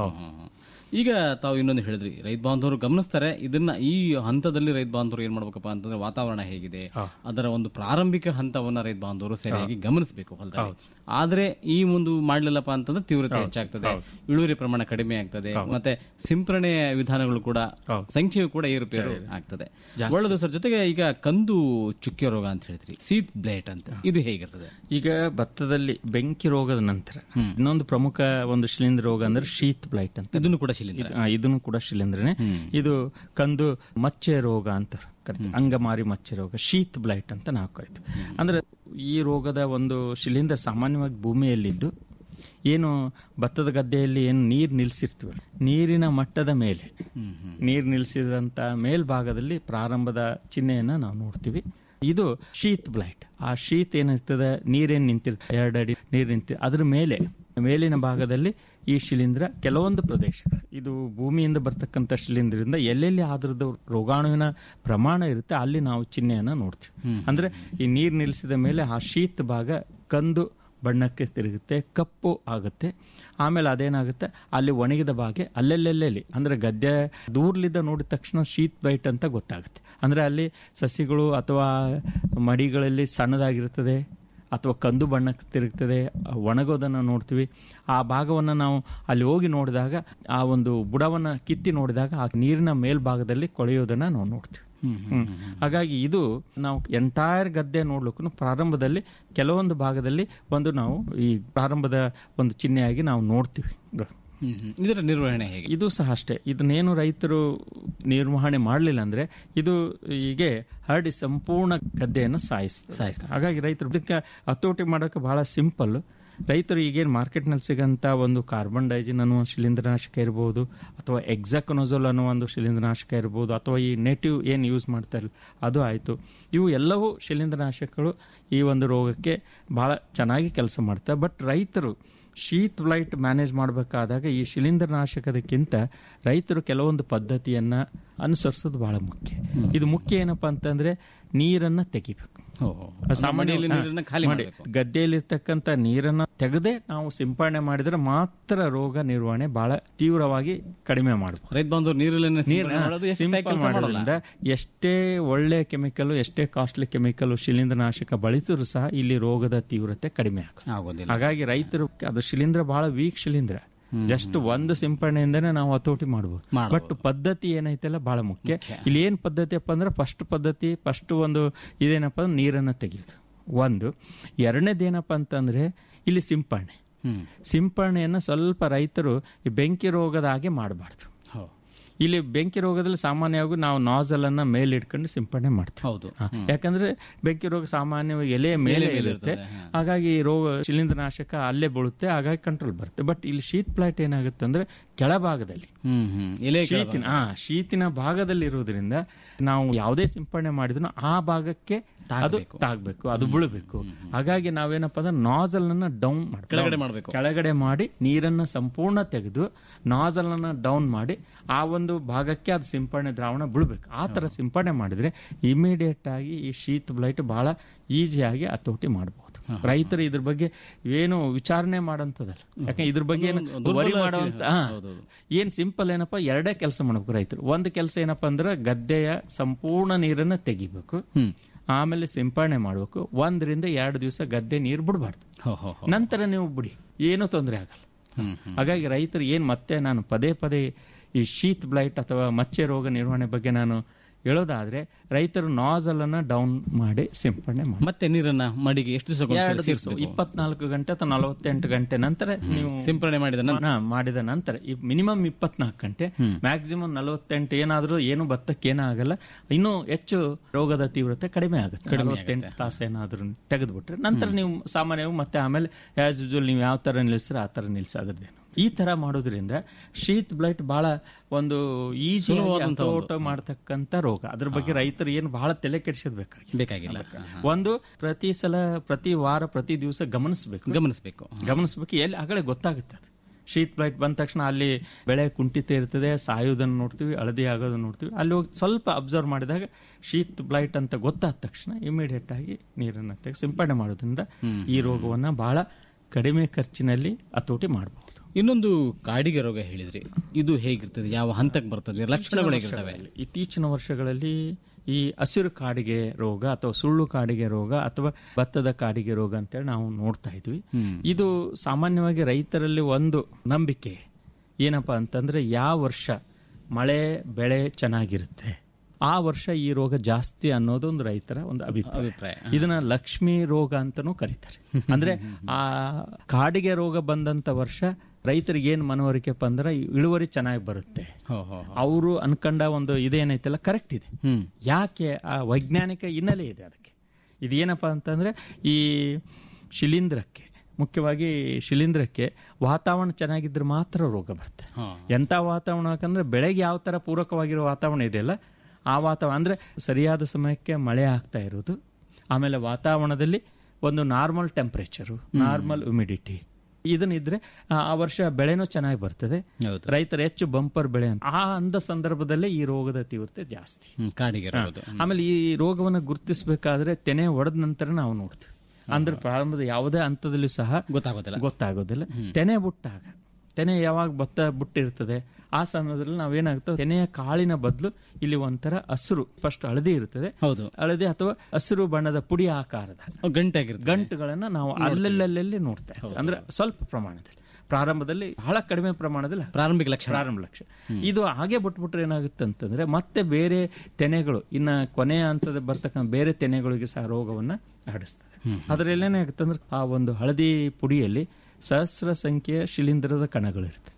ಈಗ ತಾವು ಇನ್ನೊಂದು ಹೇಳಿದ್ರಿ ರೈತ ಬಾಂಧವರು ಗಮನಿಸ್ತಾರೆ ಇದನ್ನ ಈ ಹಂತದಲ್ಲಿ ರೈತ ಬಾಂಧವರು ಏನ್ ಮಾಡ್ಬೇಕಪ್ಪ ಅಂತಂದ್ರೆ ವಾತಾವರಣ ಹೇಗಿದೆ ಅದರ ಒಂದು ಪ್ರಾರಂಭಿಕ ಹಂತವನ್ನ ರೈತ ಬಾಂಧವರು ಸರಿಯಾಗಿ ಗಮನಿಸಬೇಕು ಹೊಲದಲ್ಲಿ ಆದ್ರೆ ಈ ಒಂದು ಮಾಡ್ಲಿಲ್ಲಪ್ಪ ಅಂತಂದ್ರೆ ತೀವ್ರತೆ ಹೆಚ್ಚಾಗ್ತದೆ ಇಳುವರಿ ಪ್ರಮಾಣ ಕಡಿಮೆ ಆಗ್ತದೆ ಮತ್ತೆ ಸಿಂಪರಣೆಯ ವಿಧಾನಗಳು ಕೂಡ ಸಂಖ್ಯೆಯು ಕೂಡ ಏರುಪೇರು ಆಗ್ತದೆ ಒಳ್ಳೆದು ಸರ್ ಜೊತೆಗೆ ಈಗ ಕಂದು ಚುಕ್ಕೆ ರೋಗ ಅಂತ ಹೇಳಿದ್ರಿ ಸೀತ್ ಬ್ಲೇಟ್ ಅಂತ ಇದು ಹೇಗಿರ್ತದೆ ಈಗ ಭತ್ತದಲ್ಲಿ ಬೆಂಕಿ ರೋಗದ ನಂತರ ಇನ್ನೊಂದು ಪ್ರಮುಖ ಒಂದು ಶಿಲೀಂಧ್ರ ರೋಗ ಅಂದ್ರೆ ಶೀತ್ ಬ್ಲೈಟ್ ಅಂತ ಇದನ್ನು ಕೂಡ ಶಿಲೀಂಧ್ರ ಇದು- ಆ, ಇದನ್ನು ಕೂಡ ಶಿಲೀಂಧ್ರನೇ ಇದು ಕಂದು ಮಚ್ಚೆ ರೋಗ ಅಂತ ಕರಿತೀವಿ ಅಂಗಮಾರಿ ಮಚ್ಚೆ ರೋಗ ಶೀತ್ ಬ್ಲೈಟ್ ಅಂತ ನಾವು ಕರಿತೀವಿ ಅಂದ್ರೆ ಈ ರೋಗದ ಒಂದು ಶಿಲೀಂಧ್ರ ಸಾಮಾನ್ಯವಾಗಿ ಭೂಮಿಯಲ್ಲಿದ್ದು ಏನು ಭತ್ತದ ಗದ್ದೆಯಲ್ಲಿ ಏನು ನೀರು ನಿಲ್ಸಿರ್ತೀವಿ ನೀರಿನ ಮಟ್ಟದ ಮೇಲೆ ನೀರು ನಿಲ್ಸಿದಂತ ಮೇಲ್ಭಾಗದಲ್ಲಿ ಪ್ರಾರಂಭದ ಚಿಹ್ನೆಯನ್ನ ನಾವು ನೋಡ್ತೀವಿ ಇದು ಶೀತ್ ಬ್ಲೈಟ್ ಆ ಶೀತ್ ಏನಿರ್ತದೆ ನೀರೇನು ನಿಂತಿರ್ತದೆ ಎರಡು ಅಡಿ ನೀರು ನಿಂತಿ ಅದ್ರ ಮೇಲೆ ಮೇಲಿನ ಭಾಗದಲ್ಲಿ ಈ ಶಿಲೀಂಧ್ರ ಕೆಲವೊಂದು ಪ್ರದೇಶಗಳು ಇದು ಭೂಮಿಯಿಂದ ಬರ್ತಕ್ಕಂಥ ಶಿಲೀಂಧ್ರದಿಂದ ಎಲ್ಲೆಲ್ಲಿ ಆದ್ರದ್ದು ರೋಗಾಣುವಿನ ಪ್ರಮಾಣ ಇರುತ್ತೆ ಅಲ್ಲಿ ನಾವು ಚಿಹ್ನೆಯನ್ನ ನೋಡ್ತೀವಿ ಅಂದ್ರೆ ಈ ನೀರು ನಿಲ್ಲಿಸಿದ ಮೇಲೆ ಆ ಶೀತ್ ಭಾಗ ಕಂದು ಬಣ್ಣಕ್ಕೆ ತಿರುಗುತ್ತೆ ಕಪ್ಪು ಆಗುತ್ತೆ ಆಮೇಲೆ ಅದೇನಾಗುತ್ತೆ ಅಲ್ಲಿ ಒಣಗಿದ ಭಾಗ ಅಲ್ಲೆಲ್ಲೆಲ್ಲೆಲ್ಲಿ ಅಂದ್ರೆ ಗದ್ದೆ ದೂರ್ಲಿದ್ದ ನೋಡಿದ ತಕ್ಷಣ ಶೀತ್ ಬೈಟ್ ಅಂತ ಗೊತ್ತಾಗುತ್ತೆ ಅಂದ್ರೆ ಅಲ್ಲಿ ಸಸಿಗಳು ಅಥವಾ ಮಡಿಗಳಲ್ಲಿ ಸಣ್ಣದಾಗಿರ್ತದೆ ಅಥವಾ ಕಂದು ಬಣ್ಣಕ್ಕೆ ತಿರುಗ್ತದೆ ಒಣಗೋದನ್ನು ನೋಡ್ತೀವಿ ಆ ಭಾಗವನ್ನು ನಾವು ಅಲ್ಲಿ ಹೋಗಿ ನೋಡಿದಾಗ ಆ ಒಂದು ಬುಡವನ್ನು ಕಿತ್ತಿ ನೋಡಿದಾಗ ಆ ನೀರಿನ ಮೇಲ್ಭಾಗದಲ್ಲಿ ಕೊಳೆಯೋದನ್ನು ನಾವು ನೋಡ್ತೀವಿ ಹ್ಮ್. ಹಾಗಾಗಿ ಇದು ನಾವು ಎಂಟೈರ್ ಗದ್ದೆ ನೋಡ್ಲಿಕ್ಕೂ ಪ್ರಾರಂಭದಲ್ಲಿ ಕೆಲವೊಂದು ಭಾಗದಲ್ಲಿ ಒಂದು ನಾವು ಈ ಪ್ರಾರಂಭದ ಒಂದು ಚಿಹ್ನೆಯಾಗಿ ನಾವು ನೋಡ್ತೀವಿ ಹ್ಮ್, ಹ್ಮ್. ಇದರ ನಿರ್ವಹಣೆ ಹೇಗೆ ಇದು ಸಹ ಅಷ್ಟೇ ಇದನ್ನೇನು ರೈತರು ನಿರ್ವಹಣೆ ಮಾಡಲಿಲ್ಲ ಅಂದ್ರೆ ಇದು ಹೀಗೆ ಹರಡಿ ಸಂಪೂರ್ಣ ಗದ್ದೆಯನ್ನು ಸಾಯಿಸ್ತದೆ ಹಾಗಾಗಿ ರೈತರು ಇದಕ್ಕೆ ಹತೋಟಿ ಮಾಡೋಕೆ ಬಹಳ ಸಿಂಪಲ್ ರೈತರು ಈಗೇನು ಮಾರ್ಕೆಟ್ನಲ್ಲಿ ಸಿಗಂತ ಒಂದು ಕಾರ್ಬನ್ ಡೈಜಿನ್ ಅನ್ನುವ ಶಿಲೀಂಧ್ರನಾಶಕ ಇರ್ಬೋದು ಅಥವಾ ಎಕ್ಸಾಕೊನೋಸೋಲ್ ಅನ್ನೋ ಒಂದು ಶಿಲೀಂಧ್ರನಾಶಕ ಇರ್ಬೋದು ಅಥವಾ ಈ ನೆಟಿವ್ ಏನು ಯೂಸ್ ಮಾಡ್ತಾರೆ ಅದು ಆಯಿತು ಇವು ಎಲ್ಲವೂ ಶಿಲೀಂಧ್ರನಾಶಕಗಳು ಈ ಒಂದು ರೋಗಕ್ಕೆ ಬಹಳ ಚೆನ್ನಾಗಿ ಕೆಲಸ ಮಾಡ್ತವೆ ಬಟ್ ರೈತರು ಶೀತ್ ಬ್ಲೈಟ್ ಮ್ಯಾನೇಜ್ ಮಾಡಬೇಕಾದಾಗ ಈ ಶಿಲೀಂಧ್ರನಾಶಕದಕ್ಕಿಂತ ರೈತರು ಕೆಲವೊಂದು ಪದ್ಧತಿಯನ್ನ ಅನುಸರಿಸೋದು ಬಹಳ ಮುಖ್ಯ ಇದು ಮುಖ್ಯ ಏನಪ್ಪಾ ಅಂತಂದ್ರೆ ನೀರನ್ನ ತೆಗಿಬೇಕು ಮಡಿಯಲ್ಲಿ ನೀರನ್ನ ಖಾಲಿ ಮಾಡಿ ಮಾಡ್ಬೇಕು. ಗದ್ದೆಯಲ್ಲಿರ್ತಕ್ಕಂಥ ನೀರನ್ನ ತೆಗೆದೇ ನಾವು ಸಿಂಪರಣೆ ಮಾಡಿದ್ರೆ ಮಾತ್ರ ರೋಗ ನಿರ್ವಹಣೆ ಬಹಳ ತೀವ್ರವಾಗಿ ಕಡಿಮೆ ಮಾಡಬಹುದು ರೈತ ಬಾಂಧವರು ನೀರನ್ನ ಸಿಂಪಡಣೆ ಮಾಡೋದು ಎಷ್ಟು ಸಿಂಪಲ್ ಕೆಲಸ ಮಾಡಲ್ಲ ಮಾಡೋದ್ರಿಂದ ಎಷ್ಟೇ ಒಳ್ಳೆ ಕೆಮಿಕಲ್ ಎಷ್ಟೇ ಕಾಸ್ಟ್ಲಿ ಕೆಮಿಕಲ್ ಶಿಲೀಂಧ್ರನಾಶಕ ಬಳಸಿದ್ರು ಸಹ ಇಲ್ಲಿ ರೋಗದ ತೀವ್ರತೆ ಕಡಿಮೆ ಆಗುತ್ತೆ ಆಗೋದಿಲ್ಲ ಹಾಗಾಗಿ ರೈತರು ಅದು ಶಿಲೀಂಧ್ರ ಬಹಳ ವೀಕ್ ಶಿಲೀಂಧ್ರ ಜಸ್ಟ್ ಒಂದು ಸಿಂಪರಣೆಯಿಂದನೇ ನಾವು ಹತೋಟಿ ಮಾಡಬಹುದು ಮಾಡ್ಬೋದು. ಬಟ್ ಪದ್ಧತಿ ಏನೈತಲ್ಲ ಬಹಳ ಮುಖ್ಯ ಇಲ್ಲಿ ಏನ್ ಪದ್ಧತಿಯಪ್ಪ ಅಂದ್ರೆ ಫಸ್ಟ್ ಪದ್ಧತಿ ಫಸ್ಟ್ ಒಂದು ಇದೇನಪ್ಪ ಅಂದ್ರೆ ನೀರನ್ನ ತೆಗೆಯೋದು ಒಂದು ಎರಡನೇದೇನಪ್ಪ ಅಂತಂದ್ರೆ ಇಲ್ಲಿ ಸಿಂಪರಣೆ ಹ್ಮ್ ಸಿಂಪರಣೆಯನ್ನ ಸ್ವಲ್ಪ ರೈತರು ಈ ಬೆಂಕಿ ರೋಗದ ಹಾಗೆ ಮಾಡಬಾರ್ದು ಹೌದು ಇಲ್ಲಿ ಬೆಂಕಿ ರೋಗದಲ್ಲಿ ಸಾಮಾನ್ಯವಾಗಿ ನಾವು ನಾಸಲ್ ಅನ್ನ ಮೇಲೆ ಇಟ್ಕೊಂಡು ಸಿಂಪರಣೆ ಮಾಡ್ತೀವಿ ಹೌದು ಹಾ. ಯಾಕಂದ್ರೆ ಬೆಂಕಿ ರೋಗ ಸಾಮಾನ್ಯವಾಗಿ ಎಲೆ ಮೇಲೆ ಇರುತ್ತೆ ಹಾಗಾಗಿ ಈ ರೋಗ ಶಿಲೀಂಧ್ರನಾಶಕ ಅಲ್ಲೇ ಬೀಳುತ್ತೆ ಹಾಗಾಗಿ ಕಂಟ್ರೋಲ್ ಬರುತ್ತೆ ಬಟ್ ಇಲ್ಲಿ ಶೀತ್ ಪ್ಲಾಟ್ ಏನಾಗುತ್ತೆ ಅಂದ್ರೆ ಕೆಳಭಾಗದಲ್ಲಿ ಹ್ಮ್ ಹ್ಮ್ ಎಲೆ ಶೀತಿನ ಹಾ ಶೀತಿನ ಭಾಗದಲ್ಲಿ ಇರುವುದರಿಂದ ನಾವು ಯಾವುದೇ ಸಿಂಪರಣೆ ಮಾಡಿದ್ರು ಆ ಭಾಗಕ್ಕೆ ಅದು ತಾಗ್ಬೇಕು ಅದು ಬೀಳಬೇಕು ಹಾಗಾಗಿ ನಾವೇನಪ್ಪ ಅಂದ್ರೆ ನಾಸಲ್ ಅನ್ನ ಡೌನ್ ಕೆಳಗಡೆ ಮಾಡ್ಬೇಕು. ಕೆಳಗಡೆ ಮಾಡಿ ನೀರನ್ನ ಸಂಪೂರ್ಣ ತೆಗೆದು ನಾಸಲ್ ಅನ್ನ ಡೌನ್ ಮಾಡಿ ಆ ಒಂದು ಭಾಗಕ್ಕೆ ಅದು ಸಿಂಪರಣೆ ದ್ರಾವಣ ಬೀಳ್ಬೇಕು ಆ ತರ ಸಿಂಪರಣೆ ಮಾಡಿದ್ರೆ ಇಮಿಡಿಯೇಟ್ ಆಗಿ ಈ ಶೀತ್ ಬ್ಲೈಟ್ ಬಹಳ ಈಸಿಯಾಗಿ ಹತೋಟಿ ಮಾಡಬಹುದು ರೈತರು ಇದ್ರ ಬಗ್ಗೆ ಏನು ವಿಚಾರಣೆ ಮಾಡೋಂಥದ್ದಲ್ಲ ಯಾಕಂದ್ರೆ ಇದ್ರ ಬಗ್ಗೆ ಏನು ವರಿ ಮಾಡುವಂತ ಹಾ. ಏನ್ ಸಿಂಪಲ್ ಏನಪ್ಪ ಎರಡೇ ಕೆಲಸ ಮಾಡ್ಬೇಕು ರೈತರು ಒಂದು ಕೆಲಸ ಏನಪ್ಪ ಅಂದ್ರೆ ಗದ್ದೆಯ ಸಂಪೂರ್ಣ ನೀರನ್ನ ತೆಗಿಬೇಕು ಆಮೇಲೆ ಸಿಂಪರಣೆ ಮಾಡ್ಬೇಕು ಒಂದರಿಂದ ಎರಡು ದಿವಸ ಗದ್ದೆ ನೀರು ಬಿಡಬಾರ್ದು ಹೋ ಹೋ ಹೋ. ನಂತರ ನೀವು ಬಿಡಿ ಏನೂ ತೊಂದರೆ ಆಗಲ್ಲ ಹಾಗಾಗಿ ರೈತರು ಏನ್ ಮತ್ತೆ ನಾನು ಪದೇ ಪದೇ ಈ ಶೀತ್ ಬ್ಲೈಟ್ ಅಥವಾ ಮಚ್ಚೆ ರೋಗ ನಿರ್ವಹಣೆ ಬಗ್ಗೆ ನಾನು ಹೇಳೋದಾದ್ರೆ ರೈತರು ನಾಸಲ್ ಅನ್ನ ಡೌನ್ ಮಾಡಿ ಸಿಂಪರಣೆ ಮಾಡಿ ಮತ್ತೆ ನೀರನ್ನ ಮಡಿಗೆ ಎಷ್ಟು ದಿವಸ ಎರಡು ದಿವಸ ಇಪ್ಪತ್ನಾಲ್ಕು ಗಂಟೆ ಅಥವಾ ನಲವತ್ತೆಂಟು ಗಂಟೆ ನಂತರ ನೀವು ಸಿಂಪರಣೆ ಮಾಡಿದ ನಂತರ ಹಾ, ಮಾಡಿದ ನಂತರ ಮಿನಿಮಮ್ ಇಪ್ಪತ್ನಾಲ್ಕು ಗಂಟೆ ಮ್ಯಾಕ್ಸಿಮಮ್ ನಲವತ್ತೆಂಟು ಏನಾದ್ರೂ ಏನು ಭತ್ತಕ್ಕೆ ಏನಾಗಲ್ಲ ಇನ್ನೂ ಹೆಚ್ಚು ರೋಗದ ತೀವ್ರತೆ ಕಡಿಮೆ ಆಗುತ್ತೆ ನಲವತ್ತೆಂಟು ತಾಸು ಏನಾದ್ರೂ ತೆಗೆದ್ಬಿಟ್ರೆ ನಂತರ ನೀವು ಸಾಮಾನ್ಯವಾಗಿ ಮತ್ತೆ ಆಮೇಲೆ ಆಸ್ ಯೂಶುವಲ್ ನೀವು ಯಾವ ತರ ನಿಲ್ಸ್ರೆ ಆ ತರ ನಿಲ್ಸೋದ್ರದ್ದೇನು ಈ ತರ ಮಾಡೋದ್ರಿಂದ ಶೀತ್ ಬ್ಲೈಟ್ ಬಹಳ ಒಂದು ಈಸಿ ತೋಟ ಮಾಡ್ತಕ್ಕಂಥ ರೋಗ ಅದ್ರ ಬಗ್ಗೆ ರೈತರು ಏನು ಬಹಳ ತಲೆ ಕೆಡಿಸೋದ್ ಬೇಕಾಗಿ ಬೇಕಾಗಿಲ್ಲ ಒಂದು ಪ್ರತಿ ಸಲ ಪ್ರತಿ ವಾರ ಪ್ರತಿ ದಿವಸ ಗಮನಿಸಬೇಕು ಗಮನಿಸಬೇಕು ಗಮನಿಸ್ಬೇಕು ಎಲ್ಲಿ ಆಗಲೇ ಗೊತ್ತಾಗುತ್ತೆ ಅದು ಶೀತ್ ಬ್ಲೈಟ್ ಬಂದ ತಕ್ಷಣ ಅಲ್ಲಿ ಬೆಳೆ ಕುಂಠಿತ ಇರ್ತದೆ ಸಾಯೋದನ್ನು ನೋಡ್ತೀವಿ ಹಳದಿ ಆಗೋದನ್ನು ನೋಡ್ತೀವಿ ಅಲ್ಲಿ ಹೋಗಿ ಸ್ವಲ್ಪ ಅಬ್ಸರ್ವ್ ಮಾಡಿದಾಗ ಶೀತ್ ಬ್ಲೈಟ್ ಅಂತ ಗೊತ್ತಾದ ತಕ್ಷಣ ಇಮಿಡಿಯೇಟ್ ಆಗಿ ನೀರನ್ನು ತೆಗೆದು ಸಿಂಪಡಣೆ ಮಾಡೋದ್ರಿಂದ ಈ ರೋಗವನ್ನು ಬಹಳ ಕಡಿಮೆ ಖರ್ಚಿನಲ್ಲಿ ಹತೋಟಿ ಮಾಡಬಹುದು ಇನ್ನೊಂದು ಕಾಡಿಗೆ ರೋಗ ಹೇಳಿದ್ರಿ ಇದು ಹೇಗಿರ್ತದೆ ಯಾವ ಹಂತಕ್ಕೆ ಬರ್ತದೆ ಲಕ್ಷಣಗಳು ಹೇಗಿರ್ತವೆ ಇತ್ತೀಚಿನ ವರ್ಷಗಳಲ್ಲಿ ಈ ಹಸಿರು ಕಾಡಿಗೆ ರೋಗ ಅಥವಾ ಸುಳ್ಳು ಕಾಡಿಗೆ ರೋಗ ಅಥವಾ ಭತ್ತದ ಕಾಡಿಗೆ ರೋಗ ಅಂತೇಳಿ ನಾವು ನೋಡ್ತಾ ಇದ್ವಿ ಇದು ಸಾಮಾನ್ಯವಾಗಿ ರೈತರಲ್ಲಿ ಒಂದು ನಂಬಿಕೆ ಏನಪ್ಪಾ ಅಂತಂದ್ರೆ ಯಾವ ವರ್ಷ ಮಳೆ ಬೆಳೆ ಚೆನ್ನಾಗಿರುತ್ತೆ ಆ ವರ್ಷ ಈ ರೋಗ ಜಾಸ್ತಿ ಅನ್ನೋದು ಒಂದು ರೈತರ ಒಂದು ಅಭಿಪ್ರಾಯ ಅಭಿಪ್ರಾಯ. ಇದನ್ನ ಲಕ್ಷ್ಮಿ ರೋಗ ಅಂತಾನೂ ಕರೀತಾರೆ ಅಂದ್ರೆ ಆ ಕಾಡಿಗೆ ರೋಗ ಬಂದಂತ ವರ್ಷ ರೈತರಿಗೆ ಏನ್ ಮನವರಿಕೆಪ್ಪ ಅಂದ್ರೆ ಇಳುವರಿ ಚೆನ್ನಾಗಿ ಬರುತ್ತೆ ಹೋ, ಹೋ, ಹೋ. ಅವರು ಅನ್ಕೊಂಡ ಒಂದು ಇದೇನೈತಲ್ಲ ಕರೆಕ್ಟ್ ಇದೆ ಹ್ಮ್. ಯಾಕೆ ಆ ವೈಜ್ಞಾನಿಕ ಹಿನ್ನೆಲೆ ಇದೆ ಅದಕ್ಕೆ ಇದೇನಪ್ಪ ಅಂತಂದ್ರೆ ಈ ಶಿಲೀಂಧ್ರಕ್ಕೆ ಮುಖ್ಯವಾಗಿ ಶಿಲೀಂಧ್ರಕ್ಕೆ ವಾತಾವರಣ ಚೆನ್ನಾಗಿದ್ರೆ ಮಾತ್ರ ರೋಗ ಬರುತ್ತೆ ಹಾ. ಎಂಥ ವಾತಾವರಣ ಯಾಕಂದ್ರೆ ಬೆಳೆಗೆ ಯಾವ ಥರ ಪೂರಕವಾಗಿರೋ ವಾತಾವರಣ ಇದೆಯಲ್ಲ ಆ ವಾತಾವರಣ ಅಂದರೆ ಸರಿಯಾದ ಸಮಯಕ್ಕೆ ಮಳೆ ಆಗ್ತಾ ಇರೋದು ಆಮೇಲೆ ವಾತಾವರಣದಲ್ಲಿ ಒಂದು ನಾರ್ಮಲ್ ಟೆಂಪ್ರೇಚರು ನಾರ್ಮಲ್ ಹ್ಯುಮಿಡಿಟಿ ಇದನ್ನಿದ್ರೆ ಆ ಆ ವರ್ಷ ಬೆಳೆನೂ ಚೆನ್ನಾಗಿ ಬರ್ತದೆ ಹೌದು. ರೈತರು ಹೆಚ್ಚು ಬಂಪರ್ ಬೆಳೆ ಅಂತ ಆ ಅಂದ ಸಂದರ್ಭದಲ್ಲೇ ಈ ರೋಗದ ತೀವ್ರತೆ ಜಾಸ್ತಿ ಹ್ಮ್, ಕಾಡಿಗೆ ರೋಗ ಆಮೇಲೆ ಈ ರೋಗವನ್ನು ಗುರುತಿಸಬೇಕಾದ್ರೆ ತೆನೆ ಒಡೆದ ನಂತರ ನಾವು ನೋಡ್ತೀವಿ ಅಂದ್ರೆ ಪ್ರಾರಂಭದ ಯಾವುದೇ ಹಂತದಲ್ಲೂ ಸಹ ಗೊತ್ತಾಗೋದಿಲ್ಲ ಗೊತ್ತಾಗೋದಿಲ್ಲ ತೆನೆ ಬುಟ್ಟಾಗ ತೆನೆ ಯಾವಾಗ ಭತ್ತ ಬುಟ್ಟಿರ್ತದೆ ಆ ಸಮಯದಲ್ಲಿ ನಾವೇನಾಗುತ್ತೆ ತೆನೆಯ ಕಾಳಿನ ಬದಲು ಇಲ್ಲಿ ಒಂಥರ ಹಸಿರು ಫಸ್ಟ್ ಹಳದಿ ಇರ್ತದೆ ಹೌದು ಹಳದಿ ಅಥವಾ ಹಸಿರು ಬಣ್ಣದ ಪುಡಿ ಆಕಾರದ ಅವು ಗಂಟಾಗಿರ್ತದೆ ಗಂಟುಗಳನ್ನ ನಾವು ಅಲ್ಲಲ್ಲಲ್ಲಿ ನೋಡ್ತಾ ಇರ್ತೀವಿ ಅಂದ್ರೆ ಸ್ವಲ್ಪ ಪ್ರಮಾಣದಲ್ಲಿ ಪ್ರಾರಂಭದಲ್ಲಿ ಬಹಳ ಕಡಿಮೆ ಪ್ರಮಾಣದಲ್ಲಿ ಪ್ರಾರಂಭಿಕ ಲಕ್ಷಣ ಪ್ರಾರಂಭ ಲಕ್ಷ್ಯ ಇದು ಹಾಗೆ ಬಿಟ್ಬಿಟ್ರೆ ಏನಾಗುತ್ತೆ ಅಂತಂದ್ರೆ ಮತ್ತೆ ಬೇರೆ ತೆನೆಗಳು ಇನ್ನ ಕೊನೆಯ ಹಂತದ ಬರ್ತಕ್ಕಂಥ ಬೇರೆ ತೆನೆಗಳಿಗೆ ಸಹ ರೋಗವನ್ನ ಹರಡಿಸ್ತದೆ ಅದರಲ್ಲಿ ಏನಾಗುತ್ತೆ ಅಂದ್ರೆ ಆ ಒಂದು ಹಳದಿ ಪುಡಿಯಲ್ಲಿ ಸಹಸ್ರ ಸಂಖ್ಯೆಯ ಶಿಲೀಂಧ್ರದ ಕಣಗಳಿರ್ತದೆ